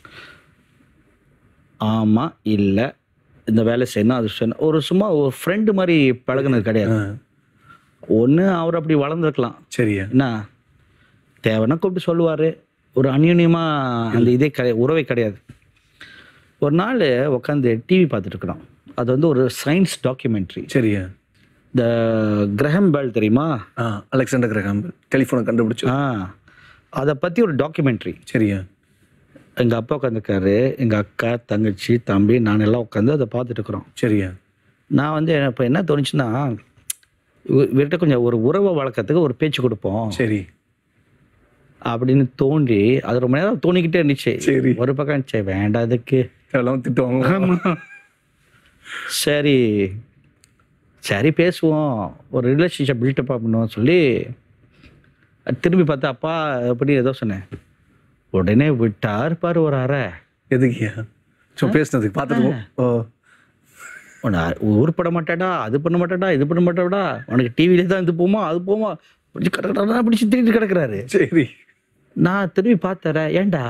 Speaker 1: ஆமா இல்லை இந்த வேலை செய்யணும் அது செய்யணும் ஒரு சும்மா ஒரு ஃப்ரெண்டு மாதிரி பழகுனது கிடையாது
Speaker 2: ஆ,
Speaker 1: ஒன்று அவர் அப்படி வளர்ந்துருக்கலாம்
Speaker 2: சரியா
Speaker 1: என்ன தேவைன்னா கூப்பிட்டு சொல்லுவார் ஒரு அந்யூன்யமாக அந்த இதே கிடையாது உறவே கிடையாது ஒரு நாள் உட்காந்து டிவி பார்த்துட்டு இருக்கிறோம் அது வந்து ஒரு சயின்ஸ் டாக்குமெண்ட்ரி
Speaker 2: சரியா
Speaker 1: இந்த கிரஹம் பெல் தெரியுமா
Speaker 2: ஆ அலெக்சாண்டர் கிரகாம் டெலிஃபோனை கண்டுபிடிச்சு
Speaker 1: ஆ அதை பற்றி ஒரு டாக்குமெண்ட்ரி
Speaker 2: சரியா
Speaker 1: எங்கள் அப்பா உட்காந்துருக்காரு எங்கள் அக்கா தங்கச்சி தம்பி நான் எல்லாம் உட்காந்து அதை பார்த்துட்டு இருக்கிறோம்
Speaker 2: சரியா
Speaker 1: நான் வந்து இப்போ என்ன தோணுச்சுன்னா இவ- இவர்கிட்ட கொஞ்சம் ஒரு உறவை வளர்க்கறதுக்கு ஒரு பேச்சு கொடுப்போம்
Speaker 2: சரி
Speaker 1: அப்படின்னு தோண்டி அது ரொம்ப நேரம் தோணிக்கிட்டே இருந்துச்சு
Speaker 2: சரி.
Speaker 1: ஒரு பக்கம் சரி வேண்டாம் அதுக்கு
Speaker 2: எல்லாம் திட்டுவாங்க
Speaker 1: சரி சரி பேசுவோம் ஒரு ரிலேஷன்ஷிப் பில்டப் பண்ணுவோம் சொல்லி திரும்பி பார்த்தா அப்பா அப்படி ஏதோ சொன்னேன் உடனே விட்டார் பாரு ஒரு அறை
Speaker 2: எதுக்குயா சும்மா பேசுனதுக்கு பார்த்துட்டு போ. ஓ
Speaker 1: உன்னை உருப்பட மாட்டாடா அது பண்ண மாட்டாடா இது பண்ண மாட்டாடா உனக்கு டிவிலே தான் இது போமா அது போமா பிடிச்சி கடற்கடா பிடிச்சி திருட்டு கிடக்குறாரு
Speaker 2: சரி
Speaker 1: நான் திரும்பி பார்த்தறேன் ஏன்டா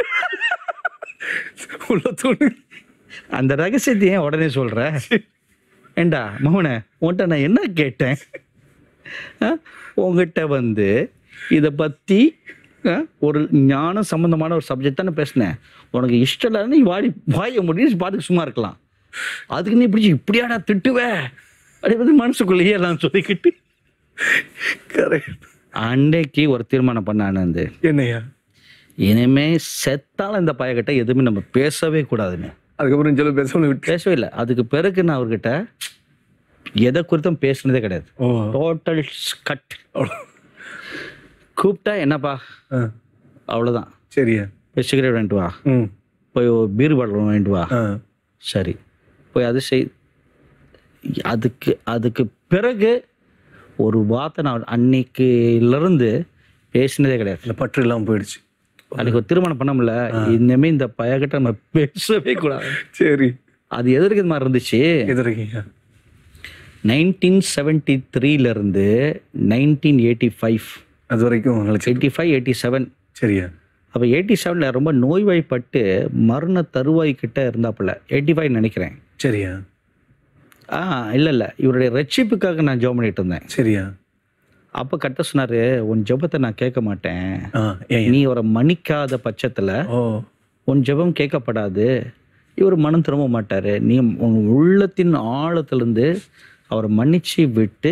Speaker 2: உள்ள தோணு
Speaker 1: அந்த ரகசியத்தை ஏன் உடனே சொல்ற ஏண்டா மகனே உன்கிட்ட நான் என்ன கேட்டேன் ஆ? உங்ககிட்ட வந்து இதை பற்றி ஒரு ஞானம் சம்பந்தமான ஒரு சப்ஜெக்ட் தானே பேசினேன் உனக்கு இஷ்டம் இல்லைன்னு நீ வாடி வாய முடியும் பார்த்து சும்மா இருக்கலாம் அதுக்கு நீ பிடிச்சி இப்படியாடா திட்டுவ அப்படி வந்து மனசுக்குள்ளேயே எல்லாம் சொல்லிக்கிட்டு
Speaker 2: கரெக்ட்
Speaker 1: அன்னைக்கு ஒரு தீர்மானம் பண்ண ஆனந்து
Speaker 2: என்னய்யா
Speaker 1: இனிமே செத்தாலும் இந்த பையன்கிட்ட எதுவுமே நம்ம பேசவே கூடாதுன்னு
Speaker 2: அதுக்கப்புறம் சொல்ல பேசணும் விட்டு
Speaker 1: பேசவே இல்லை அதுக்கு பிறகு நான் அவர்கிட்ட எதை குறித்தும் பேசுனதே கிடையாது
Speaker 2: ஓ
Speaker 1: டோட்டல் கட்
Speaker 2: அவ்வளோ.
Speaker 1: கூப்பிட்டா என்னப்பா
Speaker 2: ஆ
Speaker 1: அவ்வளோதான்
Speaker 2: சரியா
Speaker 1: போய் சிகரெட் வாங்கிட்டு வா
Speaker 2: ம்
Speaker 1: போய் ஒரு பீர் பாட்டில் வாங்கிட்டு வா
Speaker 2: ஆ
Speaker 1: சரி போய் அது செய் அதுக்கு அதுக்கு பிறகு ஒரு வார்த்தை நான் அன்னைக்குலேருந்து பேசினதே கிடையாது
Speaker 2: இந்த பற்று இல்லாமல் போயிடுச்சு
Speaker 1: அன்னைக்கு ஒரு திருமணம் பண்ண முடியல இனிமே இந்த பையன்கிட்ட நம்ம பேசவே கூடாது
Speaker 2: சரி
Speaker 1: அது எதிர்க்கு இது மாதிரி இருந்துச்சு
Speaker 2: எதிர்க்கீங்க
Speaker 1: நைன்டீன் செவன்டி த்ரீலேருந்து நைன்டீன் எயிட்டி ஃபைவ்
Speaker 2: அது வரைக்கும் நினைச்சு
Speaker 1: எயிட்டி ஃபைவ் எயிட்டி செவன்
Speaker 2: சரியா
Speaker 1: அப்போ எயிட்டி செவனில் ரொம்ப நோய்வாய்ப்பட்டு மரண தருவாய் கிட்ட இருந்தாப்புல எயிட்டி ஃபைவ் நினைக்கிறேன்
Speaker 2: சரியா
Speaker 1: ஆ இல்லை இல்லை இவருடைய ரட்சிப்புக்காக நான் ஜெபம் பண்ணிட்டு இருந்தேன்
Speaker 2: சரியா
Speaker 1: அப்போ கட்ட சொன்னார் உன் ஜெபத்தை நான் கேட்க மாட்டேன்
Speaker 2: ஆ ஏன்
Speaker 1: நீ அவரை மன்னிக்காத பட்சத்தில்
Speaker 2: ஓ
Speaker 1: உன் ஜெபம் கேட்கப்படாது இவர் மனம் திரும்ப மாட்டார் நீ உன் உள்ளத்தின் ஆழத்திலிருந்து அவரை மன்னிச்சு விட்டு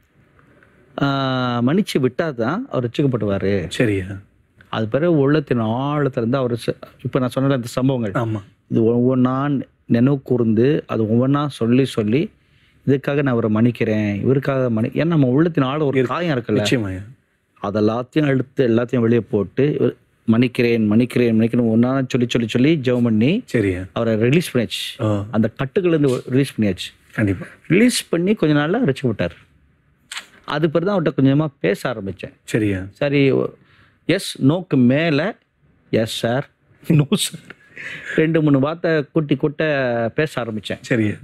Speaker 1: ஆ, மன்னிச்சு விட்டால் தான் அவர் ரட்சிக்கப்படுவார்
Speaker 2: சரியா
Speaker 1: அது பிறகு உள்ளத்தின் ஆழத்திலிருந்து அவர் இப்போ நான் சொன்ன அந்த சம்பவங்கள்
Speaker 2: ஆமா
Speaker 1: இது ஒவ்வொன்றா நினைவு கூர்ந்து அது ஒவ்வொன்றா சொல்லி சொல்லி இதுக்காக நான் அவரை மன்னிக்கிறேன் இவருக்காக மன்னி ஏன்னா நம்ம உள்ளத்தின் ஆழ ஒரு காயம் இருக்குல்ல
Speaker 2: நிச்சயமாயா
Speaker 1: அதெல்லாத்தையும் எடுத்து எல்லாத்தையும் வெளியே போட்டு இவர் மன்னிக்கிறேன் மன்னிக்கிறேன் மன்னிக்கிறேன் ஒன்றா சொல்லி சொல்லி சொல்லி ஜெபம் பண்ணி
Speaker 2: சரியா
Speaker 1: அவரை ரிலீஸ் பண்ணியாச்சு
Speaker 2: ஓ
Speaker 1: அந்த கட்டுகள்லேருந்து ரிலீஸ் பண்ணியாச்சு
Speaker 2: கண்டிப்பா
Speaker 1: ரிலீஸ் பண்ணி கொஞ்ச நாளில் ரசிக்கப்பட்டார் அது பிறகு தான் அவர்கிட்ட கொஞ்சமாக பேச ஆரம்பித்தேன்
Speaker 2: சரியா
Speaker 1: சரி எஸ் நோக்கு மேலே எஸ் சார் நோ சார் ரெண்டு மூணு வார்த்தை குட்டி குட்ட பேச ஆரம்பித்தேன்
Speaker 2: சரியா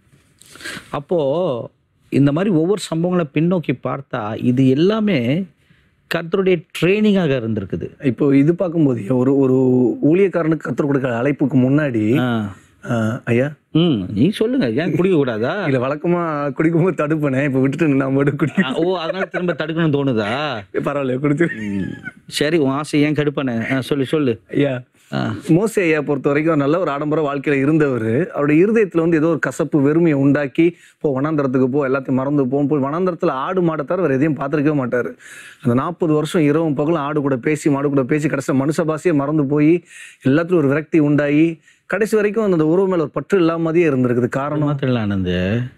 Speaker 1: அப்போது இந்த மாதிரி ஒவ்வொரு சம்பவங்களை பின்னோக்கி பார்த்தா இது எல்லாமே கர்த்தருடைய ட்ரைனிங்காக இருந்திருக்குது
Speaker 2: இப்போ இது பார்க்கும்போது ஒரு ஒரு ஊழியக்காரனுக்கு கற்றுக் கொடுக்குற அழைப்புக்கு முன்னாடி
Speaker 1: ஆ.
Speaker 2: ஆ, ஐயா
Speaker 1: ம் நீ சொல்லுங்க ஏன் குடிக்க கூடாதா
Speaker 2: இல்ல வழக்கமா குடிக்கும்போது தடுப்பனே இப்போ விட்டுட்டு நான் மட்டும் குடி
Speaker 1: ஆ, ஓ அதனால திரும்ப தடுக்கணும்னு தோணுதா
Speaker 2: பரவாயில்ல குடிச்சு
Speaker 1: ம். சரி உன் ஆசை ஏன் கடுப்பானே ஆ, சொல்லு சொல்லு
Speaker 2: ஐயா
Speaker 1: ஆ.
Speaker 2: மோசே ஐயா பொறுத்த வரைக்கும் நல்ல ஒரு ஆடம்பர வாழ்க்கையில இருந்தவர் அவருடைய இருதயத்துல வந்து ஏதோ ஒரு கசப்பு வெறுமையை உண்டாக்கி போ வனாந்தரத்துக்கு போ எல்லாத்தையும் மறந்து போகும் போய் வனாந்தரத்துல ஆடு மாடை தவிர வேற எதையும் பார்த்துருக்கவே மாட்டாரு அந்த நாற்பது வருஷம் இரவும் பகலும் ஆடு கூட பேசி மாடு கூட பேசி கடைசியில் மனுஷ பாஷையே மறந்து போய் எல்லாத்துலயும் ஒரு விரக்தி உண்டாகி கடைசி வரைக்கும் அந்த உறவு மேல ஒரு பற்று இல்லாமதியே இருந்திருக்குது காரணம்
Speaker 1: மாத்திரம் இல்லை ஆனந்து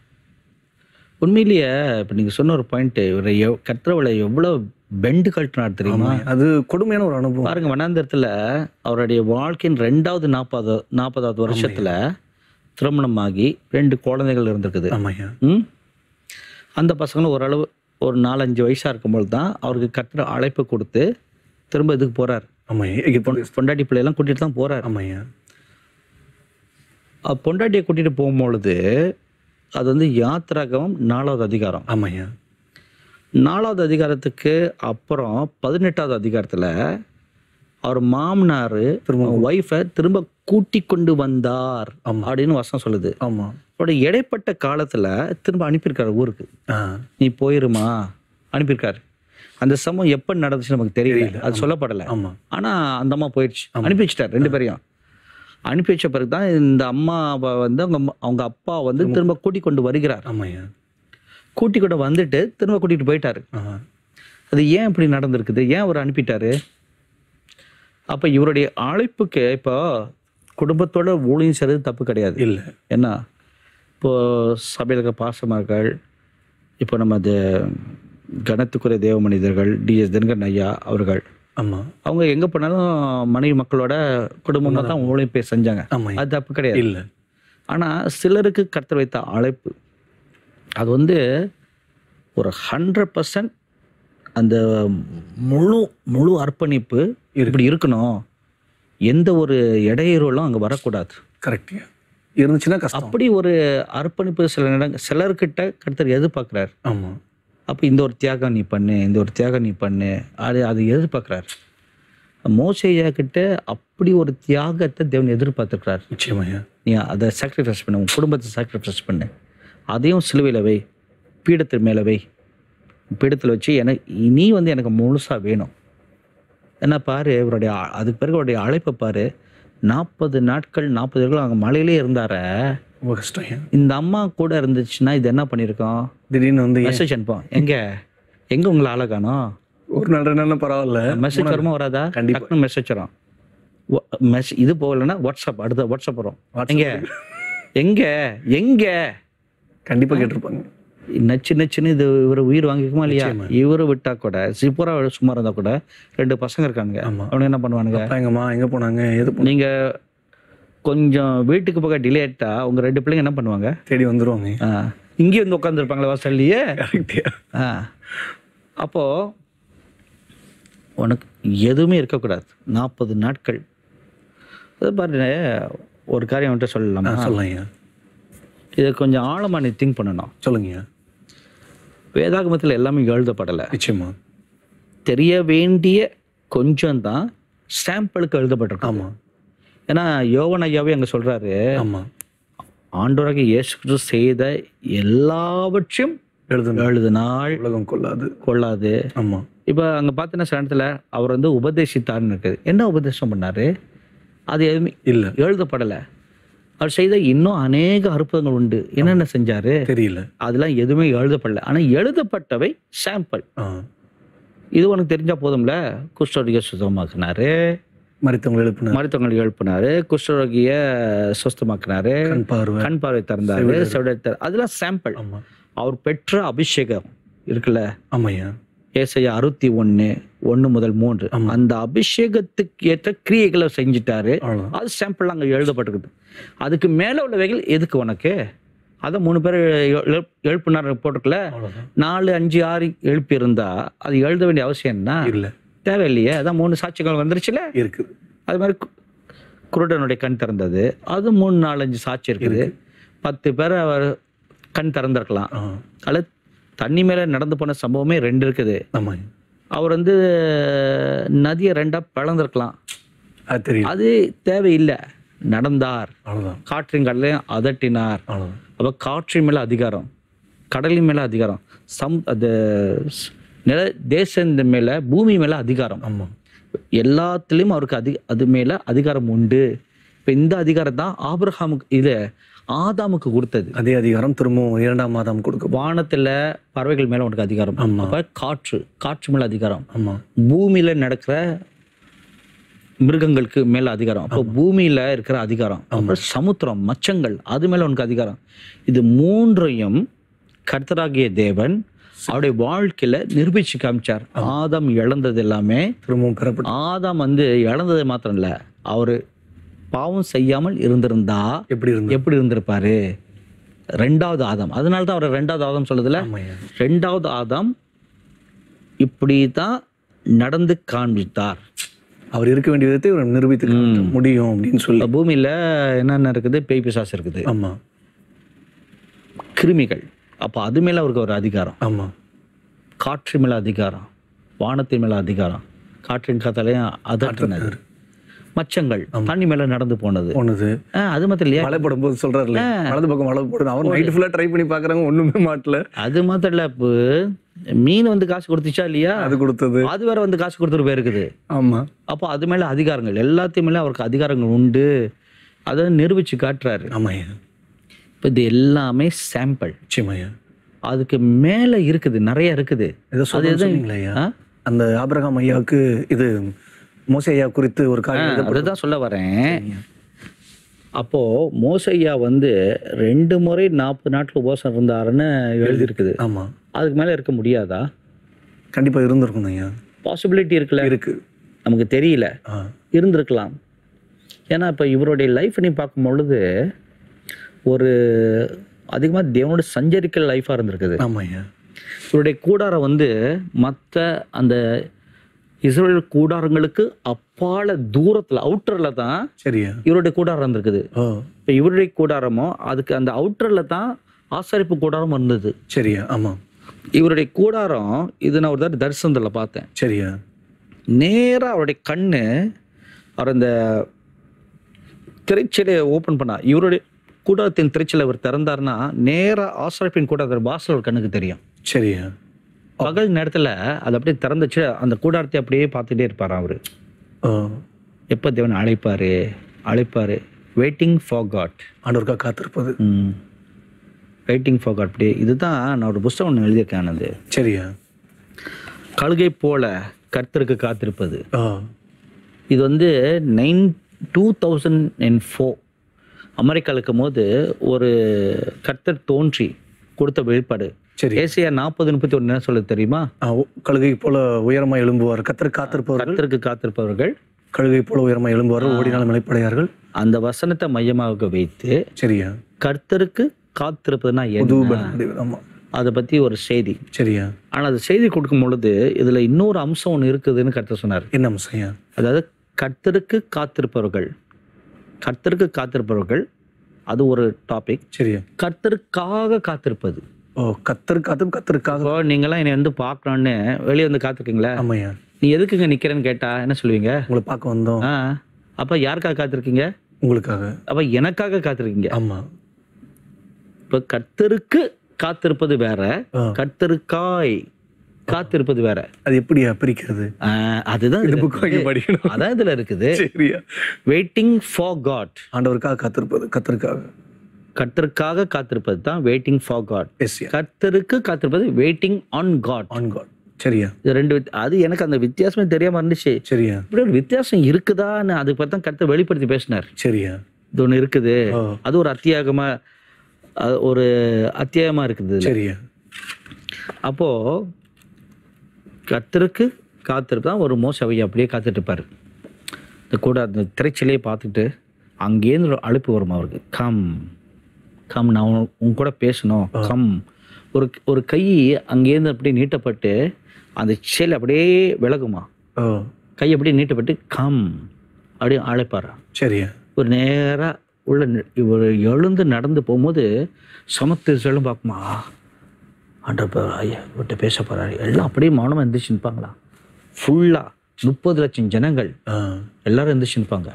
Speaker 1: உண்மையிலேயே இப்போ நீங்கள் சொன்ன ஒரு பாயிண்ட்டு இவரை எவ் கற்றவளை எவ்வளோ பெண்டு கழட்டினார் தெரியுமா
Speaker 2: அது கொடுமையான ஒரு அனுபவம்
Speaker 1: பாருங்க வனாந்தரத்தில் அவருடைய வாழ்க்கையின் ரெண்டாவது நாற்பது நாற்பதாவது வருஷத்தில் திருமணமாகி ரெண்டு குழந்தைகள் இருந்திருக்குது
Speaker 2: ஆமாய்யா
Speaker 1: ம் அந்த பசங்களும் ஓரளவு ஒரு நாலஞ்சு வயசாக இருக்கும்போது தான் அவருக்கு கட்டுற அழைப்பு கொடுத்து திரும்ப இதுக்கு போகிறார்
Speaker 2: ஆமாய்யா எகிப்து
Speaker 1: பொண்டாட்டி பிள்ளையெல்லாம் கூட்டிகிட்டு தான் போகிறார்
Speaker 2: ஆமாய்யா
Speaker 1: பொண்டாட்டியை கூட்டிகிட்டு போகும்பொழுது அது வந்து யாத்திராகம் நாலாவது அதிகாரம்
Speaker 2: ஆமாய்யா
Speaker 1: நாலாவது அதிகாரத்துக்கு அப்புறம் பதினெட்டாவது அதிகாரத்தில் அவர் மாமனார்
Speaker 2: திரும்ப
Speaker 1: ஒய்ஃபை திரும்ப கூட்டி கொண்டு வந்தார்
Speaker 2: ஆமா.
Speaker 1: அப்படின்னு வசனம் சொல்லுது
Speaker 2: ஆமா
Speaker 1: அவருடைய இடைப்பட்ட காலத்தில் திரும்ப அனுப்பியிருக்காரு ஊருக்கு
Speaker 2: ஆ
Speaker 1: நீ போயிருமா அனுப்பியிருக்காரு அந்த சம்பவம் எப்போ நடந்துச்சு நமக்கு தெரியல அது சொல்லப்படலை
Speaker 2: ஆமா
Speaker 1: ஆனால் அந்த அம்மா போயிடுச்சு அனுப்பி வச்சிட்டார் ரெண்டு பேரையும் அனுப்பி வச்ச பிறகு தான் இந்த அம்மாவை வந்து அவங்க அம்மா- அவங்க அப்பா வந்து திரும்ப கூட்டி கொண்டு வருகிறார்
Speaker 2: ஆமாய்யா
Speaker 1: கூட்டி கொண்டு வந்துட்டு திரும்ப கூட்டிட்டு போயிட்டாரு
Speaker 2: ஆ
Speaker 1: அது ஏன் இப்படி நடந்திருக்குது ஏன் அவர் அனுப்பிட்டாரு அப்போ இவருடைய அழைப்புக்கு இப்போ குடும்பத்தோட ஊழியம் செய்கிறது தப்பு கிடையாது
Speaker 2: இல்ல
Speaker 1: என்ன இப்போ சபையில் இருக்க பாசமர்கள் இப்போ நம்ம அது கணத்துக்குரிய தேவ மனிதர்கள் டிஎஸ் தினகரன் ஐயா அவர்கள்
Speaker 2: ஆமா
Speaker 1: அவங்க எங்கே போனாலும் மனைவி மக்களோட குடும்பமாக தான் ஊழியம் போய் செஞ்சாங்க
Speaker 2: ஆமாய்யா
Speaker 1: அது தப்பு கிடையாது
Speaker 2: இல்ல
Speaker 1: ஆனால் சிலருக்கு கர்த்தர் வைத்த அழைப்பு அது வந்து ஒரு ஹண்ட்ரட் பர்சன்ட் அந்த முழு முழு அர்ப்பணிப்பு இப்படி இருக்கணும் எந்த ஒரு இடையூறுகளும் அங்கே வரக்கூடாது
Speaker 2: கரெக்ட் இருந்துச்சுன்னா கஷ்டம்
Speaker 1: அப்படி ஒரு அர்ப்பணிப்பு சில இடங்க சிலர்கிட்ட கர்த்தர் எதிர்பார்க்குறாரு
Speaker 2: ஆமா
Speaker 1: அப்போ இந்த ஒரு தியாகம் நீ பண்ணு இந்த ஒரு தியாகம் நீ பண்ணு அது அது எதிர்பார்க்குறாரு மோசையா கிட்ட அப்படி ஒரு தியாகத்தை தேவன் எதிர்பார்த்துருக்கிறார்
Speaker 2: நிச்சயமாய்யா
Speaker 1: நீ அதை சாக்ரிஃபைஸ் பண்ணு உன் குடும்பத்தை சாக்ரிஃபைஸ் பண்ணு அதையும் சிலுவையில் வை பீடத்து மேலே வை பீடத்தில் வச்சு எனக்கு நீ வந்து எனக்கு முழுசாக வேணும் என்ன பாரு இவருடைய அ- அதுக்கு பிறகு அவருடைய அழைப்பை பாரு நாற்பது நாட்கள் நாற்பது நாட்கள் அங்கே மலையிலே இருந்தார
Speaker 2: ரொம்ப கஷ்டம் ஐயா
Speaker 1: இந்த அம்மா கூட இருந்துச்சுன்னா இது என்ன பண்ணியிருக்கோம்
Speaker 2: திடீர்னு வந்து ஏன்
Speaker 1: மெசேஜ் அனுப்போம் எங்க எங்க உங்களை ஆளை காணோம்
Speaker 2: ஒரு நாள் ரெண்டு நாள் பரவாயில்ல
Speaker 1: மெசேஜ் வருமா வராதா
Speaker 2: கண்டிப்பா.
Speaker 1: டக்குனு மெசேஜ் வரும் மெசேஜ் இது போகலைன்னா வாட்ஸ்அப் அடுத்த வாட்ஸ்அப் வரும் எங்க எங்க எங்க
Speaker 2: கண்டிப்பா கேட்டிருப்பாங்க
Speaker 1: நச்சு நச்சுன்னு இது இவர் உயிர் வாங்கிக்குமா இல்லையா
Speaker 2: நிச்சயமா.
Speaker 1: இவரு விட்டா கூட சிப்புரா சும்மா இருந்தா கூட ரெண்டு பசங்க இருக்கானுங்க
Speaker 2: ஆமா
Speaker 1: அவனுங்க என்ன பண்ணுவானுங்க
Speaker 2: அப்பா எங்கம்மா எங்க போனாங்க எது போனாங்க
Speaker 1: நீங்க கொஞ்சம் வீட்டுக்கு போக டிலே ஆயிட்டா உங்க ரெண்டு பிள்ளைங்க என்ன பண்ணுவாங்க
Speaker 2: தேடி வந்துருவாங்க
Speaker 1: ஆ, இங்கேயே வந்து உட்காந்துருப்பாங்களா வாசல்லையே
Speaker 2: கரெக்டியா
Speaker 1: ஆ அப்போ உனக்கு எதுவுமே இருக்கக்கூடாது நாற்பது நாட்கள் அது பாருங்க ஒரு காரியம் வந்துட்டு சொல்லலாமா
Speaker 2: சொல்லலாம் ஐயா
Speaker 1: இதை கொஞ்சம் ஆழமா நீ திங்க் பண்ணணும்
Speaker 2: சொல்லுங்கய்யா
Speaker 1: வேதாகமத்தில் எல்லாமே எழுதப்படலை
Speaker 2: நிச்சயமா
Speaker 1: தெரிய வேண்டிய கொஞ்சம் தான் சாம்பிளுக்கு எழுதப்பட்டிருக்கு
Speaker 2: ஆமா
Speaker 1: ஏன்னா யோவன் ஐயாவே அங்கே சொல்றாரு
Speaker 2: ஆமா
Speaker 1: ஆண்டவராக இயேசு கிறிஸ்து செய்த எல்லாவற்றையும்
Speaker 2: எழுதுன
Speaker 1: எழுதினாள்
Speaker 2: உலகம் கொள்ளாது
Speaker 1: கொள்ளாது
Speaker 2: ஆமா
Speaker 1: இப்போ அங்கே பார்த்தீங்கன்னா சில இடத்துல அவர் வந்து உபதேசித்தார்னு இருக்குது என்ன உபதேசம் பண்ணாரு அது எதுவுமே
Speaker 2: இல்ல
Speaker 1: எழுதப்படலை அவர் செய்த இன்னும் அநேக அற்புதங்கள் உண்டு என்னென்ன செஞ்சாரு
Speaker 2: தெரியல
Speaker 1: அதெல்லாம் எதுவுமே எழுதப்படல ஆனால் எழுதப்பட்டவை சாம்பிள்
Speaker 2: ஆ.
Speaker 1: இது உனக்கு தெரிஞ்சா போதும்ல குஷ்டரோகிய சுத்தமாக்குனாரு
Speaker 2: மரித்தவங்களை எழுப்பின
Speaker 1: மருத்துவங்களை எழுப்பினாரு குஷ்டரோகிய சுத்தமாக்குனாரு
Speaker 2: கண் பார்வை
Speaker 1: கண் பார்வை திறந்தாரு செவிடை திற அதெல்லாம் சாம்பிள்
Speaker 2: ஆமா
Speaker 1: அவர் பெற்ற அபிஷேகம் இருக்குல்ல
Speaker 2: ஆமாய்யா
Speaker 1: ஏசையா அறுபத்தி ஒன்று ஒன்று முதல் மூன்று
Speaker 2: ஆமா.
Speaker 1: அந்த அபிஷேகத்துக்கு ஏற்ற கிரியைகளை செஞ்சுட்டாரு
Speaker 2: அவ்வளவுதான்
Speaker 1: அது சாம்பிள் அங்கே எழுதப்பட்டிருக்குது அதுக்கு மேலே உள்ளவைகள் எதுக்கு உனக்கு அதை மூணு பேர் எழுப்பினார் போட்டிருக்கல
Speaker 2: அவ்வளவுதான்
Speaker 1: நாலு அஞ்சு ஆறு எழுப்பி இருந்தா அது எழுத வேண்டிய அவசியம் என்ன
Speaker 2: இல்ல
Speaker 1: தேவையில்லையே அதான் மூணு சாட்சிகள் வந்துருச்சுல
Speaker 2: இருக்குது
Speaker 1: அது மாதிரி கு- குருடனுடைய கண் திறந்தது அது மூணு நாலஞ்சு சாட்சி இருக்குது பத்து பேர் அவர் கண் திறந்திருக்கலாம்
Speaker 2: ஆ.
Speaker 1: அதில் தண்ணி மேலே நடந்து போன சம்பவமே ரெண்டு இருக்குது
Speaker 2: ஆமாய்யா
Speaker 1: அவர் வந்து நதியை ரெண்டாக பிளந்திருக்கலாம்
Speaker 2: அது தெரியும்
Speaker 1: அது தேவையில்லை நடந்தார்
Speaker 2: அவ்வளவுதான்
Speaker 1: காற்றின் கடலையும் அதட்டினார்
Speaker 2: அவ்வளவுதான்
Speaker 1: அப்போ காற்றின் மேலே அதிகாரம் கடலின் மேலே அதிகாரம் சம் அது ஸ்- நில தேசத்தின் மேலே பூமி மேலே அதிகாரம்
Speaker 2: ஆமா
Speaker 1: எல்லாத்துலேயும் அவருக்கு அதி அது மேலே அதிகாரம் உண்டு இப்போ இந்த அதிகாரம் தான் ஆபிரஹாமுக்கு இது ஆதாமுக்கு கொடுத்தது
Speaker 2: அதே அதிகாரம் திரும்பவும் இரண்டாம் மாதம் கொடுக்க
Speaker 1: வானத்தில் பறவைகள் மேலே உனக்கு அதிகாரம்
Speaker 2: ஆமா.
Speaker 1: அப்போ காற்று காற்று மேலே அதிகாரம்
Speaker 2: ஆமா
Speaker 1: பூமியில நடக்கிற மிருகங்களுக்கு மேல அதிகாரம் அப்போ பூமியில இருக்கிற அதிகாரம் அப்புறம் சமுத்திரம் மச்சங்கள் அது மேல உனக்கு அதிகாரம் இது மூன்றையும் கர்த்தராகிய தேவன் அவருடைய வாழ்க்கையில நிரூபிச்சு காமிச்சார் ஆதாம் இழந்தது எல்லாமே
Speaker 2: திரும்பவும் பெறப்பட்ட
Speaker 1: ஆதாம் வந்து இழந்தது மாத்திரம் இல்ல அவரு பாவம் செய்யாமல் இருந்திருந்தா
Speaker 2: எப்படி இருந்தது
Speaker 1: எப்படி இருந்திருப்பாரு ரெண்டாவது ஆதாம் அதனால தான் அவர் ரெண்டாவது ஆதாம் சொல்லுதுல
Speaker 2: ஆமாய்யா
Speaker 1: ரெண்டாவது ஆதாம் இப்படி தான் நடந்து காண்பித்தார்
Speaker 2: அவர் இருக்க வேண்டிய விதத்தை இவர் நிரூபித்து காட்ட முடியும் அப்படின்னு சொல்லி
Speaker 1: இந்த பூமியில என்னென்ன இருக்குது பேய் பிசாசு இருக்குது
Speaker 2: ஆமா
Speaker 1: கிருமிகள் அப்போ அது மேல அவருக்கு ஒரு அதிகாரம்
Speaker 2: ஆமா
Speaker 1: காற்று மேல அதிகாரம் வானத்தின் மேல அதிகாரம் காற்றின் காத்தாலையும் அதட்டினது மச்சங்கள் தண்ணி மேல நடந்து போனது
Speaker 2: போனது
Speaker 1: ஆ, அது மாத்திரம் இல்லையா
Speaker 2: மழை போடும்போது சொல்றாருல வலது பக்கம் மழை போடுது அவர் நைட்டு ஃபுல்லா ட்ரை பண்ணி பாக்குறாங்க ஒண்ணுமே மாட்டல
Speaker 1: அது மாத்திரம் இல்ல இப்போ மீன் வந்து காசு கொடுத்துச்சா இல்லையா
Speaker 2: அது கொடுத்தது
Speaker 1: அது வேற வந்து காசு கொடுத்துட்டு போயிருக்குது
Speaker 2: ஆமா
Speaker 1: அப்போ அது மேல அதிகாரங்கள் எல்லாத்தையும் மேல அவருக்கு அதிகாரங்கள் உண்டு அதை நிரூபிச்சு காட்டுறாரு
Speaker 2: ஆமாய்யா
Speaker 1: இப்போ இது எல்லாமே சாம்பிள்
Speaker 2: நிச்சயமாய்யா
Speaker 1: அதுக்கு மேல இருக்குது நிறைய இருக்குது
Speaker 2: ஏதோ சொல்ல சொன்னீங்களா ஐயா
Speaker 1: ஆ?
Speaker 2: அந்த ஆபிரகாம் ஐயாவுக்கு இது மோசே ஐயா குறித்து ஒரு காரியம் எழுதப்பட்டு-
Speaker 1: அதுதான் சொல்ல வரேன் அப்போ மோசையா வந்து ரெண்டு முறை நாற்பது நாட்கள் உபவாசம் இருந்தாருன்னு எழுதியிருக்குது
Speaker 2: ஆமா
Speaker 1: அதுக்கு மேல இருக்க முடியாதா
Speaker 2: கண்டிப்பா இருந்திருக்கும் ஐயா
Speaker 1: பாசிபிலிட்டி இருக்குல்ல
Speaker 2: இருக்கு
Speaker 1: நமக்கு தெரியல
Speaker 2: ஆ
Speaker 1: இருந்திருக்கலாம் ஏன்னா இப்போ இவருடைய லைஃப் நீ பார்க்கும் பொழுது ஒரு அதிகமாக தேவனோட சஞ்சரிக்கல் லைஃபாக இருந்திருக்குது
Speaker 2: ஆமாய்யா
Speaker 1: இவருடைய கூடாரம் வந்து மற்ற அந்த இஸ்ரேல் கூடாரங்களுக்கு அப்பால தூரத்தில் அவுட்டரில் தான்
Speaker 2: சரியா
Speaker 1: இவருடைய கூடாரம் இருந்திருக்குது
Speaker 2: ஓ
Speaker 1: இப்போ இவருடைய கூடாரமோ அதுக்கு அந்த அவுட்டரில் தான் ஆசாரிப்பு கூடாரம் இருந்தது
Speaker 2: சரியா ஆமா
Speaker 1: இவருடைய கூடாரம் இது நான் ஒரு தடவை தரிசனத்தில் பார்த்தேன்
Speaker 2: சரியா
Speaker 1: நேராக அவருடைய கண்ணு அவர் அந்த திரைச்சலையை ஓப்பன் பண்ணா இவருடைய கூடாரத்தின் திரைச்சலை அவர் திறந்தாருன்னா நேராக ஆசிரியப்பின் கூடாரத்தோட வாசல் ஒரு கண்ணுக்கு தெரியும்
Speaker 2: சரியா
Speaker 1: பகல் நேரத்தில் அது அப்படியே திறந்துச்சு அந்த கூடாரத்தை அப்படியே பார்த்துட்டே இருப்பார் அவர்
Speaker 2: ஓ
Speaker 1: எப்போ தேவன் அழைப்பாரு அழைப்பாரு வெயிட்டிங் ஃபார் காட்
Speaker 2: ஆண்டவருக்கா காத்திருப்பது
Speaker 1: வெயிட்டிங் ஃபார் காட் அப்படியே இதுதான் நான் ஒரு புஸ்தகம் ஒன்று எழுதியிருக்கேன் அது
Speaker 2: சரியா
Speaker 1: கழுகை போல கர்த்தருக்கு காத்திருப்பது
Speaker 2: ஓ
Speaker 1: இது வந்து nine two thousand and four அமெரிக்காவில் இருக்கும் போது ஒரு கர்த்தர் தோன்றி கொடுத்த வெளிப்பாடு
Speaker 2: சரி
Speaker 1: ஏசியா நாற்பது முப்பத்தி ஒன்று என்ன சொல்லுது தெரியுமா
Speaker 2: ஆ, உ- கழுகை போல உயரமா எழும்புவார் கத்தர் காத்திருப்பவர்கள்
Speaker 1: கர்த்தருக்கு காத்திருப்பவர்கள்
Speaker 2: கழுகை போல உயரமா எழும்புவார்கள் ஓடினாலும் நிலைப்படையார்கள்
Speaker 1: அந்த வசனத்தை மையமாக வைத்து
Speaker 2: சரியா
Speaker 1: கர்த்தருக்கு காத்திருப்பதுன்னா
Speaker 2: புது
Speaker 1: என்ன
Speaker 2: பலன் ஆமா
Speaker 1: அதை பற்றி ஒரு செய்தி
Speaker 2: சரியா
Speaker 1: ஆனால் அது செய்தி கொடுக்கும் பொழுது இதில் இன்னொரு அம்சம் ஒன்று இருக்குதுன்னு கர்த்தர் சொன்னார்
Speaker 2: என்ன அம்சையா
Speaker 1: அதாவது கர்த்தருக்கு காத்திருப்பவர்கள் கர்த்தருக்கு காத்திருப்பவர்கள் அது ஒரு டாபிக்
Speaker 2: சரியா
Speaker 1: கர்த்தருக்காக காத்திருப்பது
Speaker 2: ஓ கத்தர் காத்தும் கத்தருக்காக
Speaker 1: இப்போ நீங்களாம் என்னை வந்து பார்க்கணுன்னு வெளியே வந்து காத்திருக்கீங்களா
Speaker 2: ஆமாய்யா
Speaker 1: நீ எதுக்குங்க நிக்கிறேன்னு கேட்டா என்ன சொல்லுவீங்க
Speaker 2: உங்களை பார்க்க வந்தோம்
Speaker 1: ஆ அப்ப யாருக்காக காத்திருக்கீங்க
Speaker 2: உங்களுக்காக
Speaker 1: அப்ப எனக்காக காத்திருக்கீங்க
Speaker 2: ஆமா
Speaker 1: இப்ப கர்த்தருக்கு காத்திருப்பது வேற
Speaker 2: ஆ.
Speaker 1: கர்த்தருக்காய் காத்திருப்பது வேற
Speaker 2: அது எப்படியா பிரிக்கிறது
Speaker 1: ஆ, அதுதான்
Speaker 2: இந்த
Speaker 1: இதுல
Speaker 2: புக் வாங்கி
Speaker 1: இருக்குது.
Speaker 2: படிக்கணும்
Speaker 1: அதான் இதுல இருக்குது
Speaker 2: சரியா
Speaker 1: வெயிட்டிங் ஃபார் காட்
Speaker 2: ஆண்டவருக்காக காத்திருப்பது கத்தருக்காக
Speaker 1: கர்த்தருக்காக காத்திருப்பது தான் வெயிட்டிங் ஃபார் காட்
Speaker 2: எஸ்யா
Speaker 1: கர்த்தருக்கு காத்திருப்பது waiting on God
Speaker 2: on God சரியா
Speaker 1: இது ரெண்டு வித்- அது எனக்கு அந்த வித்தியாசமே தெரியாம இருந்துச்சு
Speaker 2: சரியா
Speaker 1: இப்படி ஒரு வித்தியாசம் இருக்குதான்னு அதுக்கு பார்த்தா கர்த்தர் வெளிப்படுத்தி பேசினார்
Speaker 2: சரியா
Speaker 1: இது ஒன்று இருக்குது
Speaker 2: ஓ
Speaker 1: அது ஒரு அத்தியாகமா அது ஒரு அத்தியாயமா இருக்குது இதுல.
Speaker 2: சரியா
Speaker 1: அப்போ கர்த்தருக்கு காத்திருப்பு தான் ஒரு மோசவை அப்படியே காத்துட்டு இருப்பாரு இந்த கூட அந்த திரைச்சிலையை பார்த்துட்டு அங்கேருந்து ஒரு அழுப்பு வரும் அவருக்கு கம் கம் நான் உன் உன் கூட பேசணும் கம் ஒரு ஒரு கை அங்கேருந்து அப்படியே நீட்டப்பட்டு அந்த சிலை அப்படியே விலகுமா
Speaker 2: ஓ
Speaker 1: கை அப்படியே நீட்டப்பட்டு கம் அப்படியே அழைப்பாரா
Speaker 2: சரியா
Speaker 1: ஒரு நேராக உள்ள நி- இவர் எழுந்து நடந்து போகும்போது சமத்து செல்லும் பார்க்குமா ஆண்டப்ப ஐயா இவர்கிட்ட பேச போறாரு எல்லாம் அப்படியே மௌனமாக எந்திரிச்சு நிற்பாங்களா ஃபுல்லாக முப்பது லட்சம் ஜனங்கள்
Speaker 2: ஆ
Speaker 1: எல்லாரும் எந்திரிச்சு நிற்பாங்க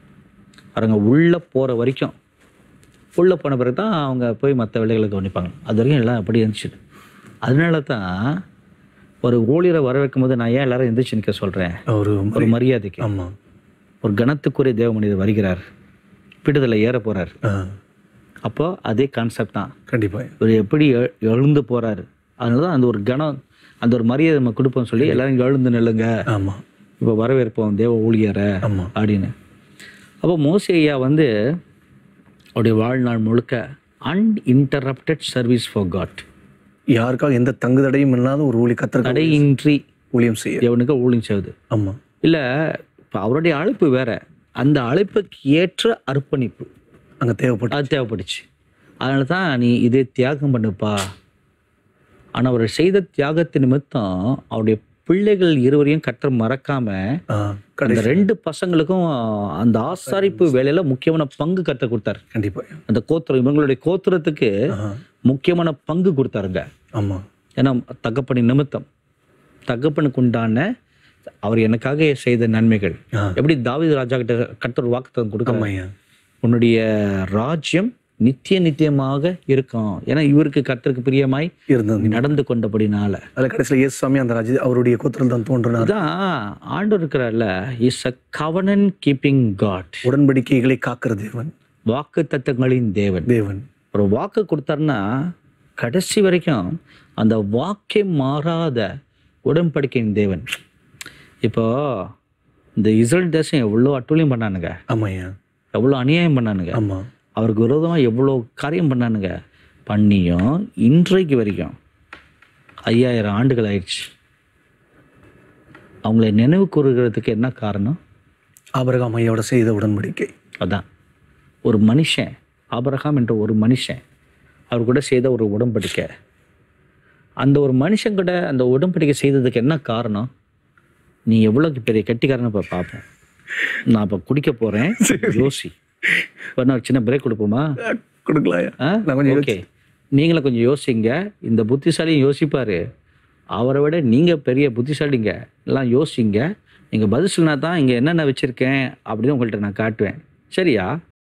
Speaker 1: அவங்க உள்ளே போகிற வரைக்கும் உள்ளே போன பிறகு தான் அவங்க போய் மற்ற வேலைகளை கவனிப்பாங்க அது வரைக்கும் எல்லாம் அப்படியே இருந்துச்சு அதனால தான் ஒரு ஊழியரை வர வைக்கும் போது நான் ஏன் எல்லாரும் எந்திரிச்சு நிற்க சொல்கிறேன்
Speaker 2: ஒரு
Speaker 1: ஒரு மரியாதைக்கு
Speaker 2: ஆமா
Speaker 1: ஒரு கணத்துக்குரிய தேவ மனிதர் வருகிறார் பிடுதலை ஏற போறார்
Speaker 2: ஆ
Speaker 1: அப்போ அதே கான்செப்ட் தான்
Speaker 2: கண்டிப்பா
Speaker 1: இவர் எப்படி எ- எழுந்து போறாரு அதனால தான் அந்த ஒரு கணம் அந்த ஒரு மரியாதை நம்ம கொடுப்போம்னு சொல்லி எல்லாரும் எழுந்து நில்லுங்க
Speaker 2: ஆமா
Speaker 1: இப்போ வரவேற்போம் தேவ ஊழியரை
Speaker 2: ஆமா
Speaker 1: அப்படின்னு அப்போ மோசி ஐயா வந்து அவருடைய வாழ்நாள் முழுக்க அன்இன்டரப்டட் சர்வீஸ் ஃபார் காட்
Speaker 2: யாருக்காக எந்த தங்கு தடையும் இல்லாத ஒரு ஊழி கத்தர்
Speaker 1: தடையின்றி
Speaker 2: ஊழியம் செய்ய
Speaker 1: எவனுக்கு ஊழியம் செய்வது
Speaker 2: ஆமா
Speaker 1: இல்லை இப்போ அவருடைய அழைப்பு வேற அந்த அழைப்புக்கு ஏற்ற அர்ப்பணிப்பு
Speaker 2: அங்க தேவைப்பட்ட
Speaker 1: அது தேவைப்பட்டுச்சு அதனால தான் நீ இதே தியாகம் பண்ணுப்பா ஆனால் அவர் செய்த தியாகத்து நிமித்தம் அவருடைய பிள்ளைகள் இருவரையும் கற்ற மறக்காம
Speaker 2: ஆ,
Speaker 1: அந்த
Speaker 2: கடைசி
Speaker 1: ரெண்டு பசங்களுக்கும் அந்த ஆசாரிப்பு வேலையில முக்கியமான பங்கு கற்று கொடுத்தாரு
Speaker 2: கண்டிப்பா
Speaker 1: அந்த கோத்திரம் இவங்களுடைய கோத்திரத்துக்கு
Speaker 2: ஆ,
Speaker 1: முக்கியமான பங்கு கொடுத்தாருங்க
Speaker 2: ஆமா
Speaker 1: ஏன்னா தகப்பனின் நிமித்தம் தகப்பனுக்கு உண்டான அவர் எனக்காக செய்த நன்மைகள்
Speaker 2: ஆ.
Speaker 1: எப்படி தாவீது ராஜா கிட்ட கர்த்தர் வாக்குத்தம் கொடுக்க
Speaker 2: ஆமாய்யா
Speaker 1: உன்னுடைய ராஜ்யம் நித்திய நித்தியமாக இருக்கும் ஏன்னா இவருக்கு கர்த்தருக்கு பிரியமாய்
Speaker 2: இருந்தது
Speaker 1: நடந்து கொண்டபடினால
Speaker 2: அதுல கடைசியில இயேசு சாமி அந்த ராஜ்ய அவருடைய கோத்திரம் தான் தோன்றினார்
Speaker 1: அதான் ஆண்டவர் இருக்கிறார்ல is a covenant keeping God
Speaker 2: உடன்படிக்கைகளை காக்கிற தேவன்
Speaker 1: வாக்கு தத்தங்களின் தேவன்
Speaker 2: தேவன்
Speaker 1: ஒரு வாக்கு கொடுத்தாருன்னா கடைசி வரைக்கும் அந்த வாக்கே மாறாத உடன்படிக்கையின் தேவன் இப்போ இந்த இஸ்ரேல் தேசம் எவ்வளோ அட்டூழியம் பண்ணானுங்க
Speaker 2: ஆமாய்யா
Speaker 1: எவ்வளோ அநியாயம் பண்ணானுங்க
Speaker 2: ஆமா
Speaker 1: அவருக்கு விரோதமாக எவ்வளோ காரியம் பண்ணானுங்க பண்ணியும் இன்றைக்கு வரைக்கும் ஐயாயிரம் ஆண்டுகள் ஆயிடுச்சு அவங்களை நினைவு கூறுகிறதுக்கு என்ன காரணம்
Speaker 2: ஆபரகாம் ஐயாவோட செய்த உடன்படிக்கை
Speaker 1: அதான் ஒரு மனுஷன் ஆபரகாம் என்ற ஒரு மனுஷன் அவர் கூட செய்த ஒரு உடன்படிக்கை அந்த ஒரு மனுஷன் கூட அந்த உடன்படிக்கை செய்ததுக்கு என்ன காரணம் நீ எவ்வளோக்கு பெரிய கெட்டிக்காரன்னு இப்போ பார்ப்பேன் நான் இப்போ குடிக்க போகிறேன் யோசி இப்போ நான் ஒரு சின்ன பிரேக் கொடுப்போமா
Speaker 2: கொடுக்கலாயா
Speaker 1: ஆ
Speaker 2: நான் கொஞ்சம்
Speaker 1: ஓகே நீங்களும் கொஞ்சம் யோசிங்க இந்த புத்திசாலியும் யோசிப்பாரு அவரை விட நீங்க பெரிய புத்திசாலிங்க எல்லாம் யோசிங்க நீங்க பதில் சொன்னா தான் இங்க என்னென்ன வச்சிருக்கேன் அப்படின்னு உங்கள்கிட்ட நான் காட்டுவேன் சரியா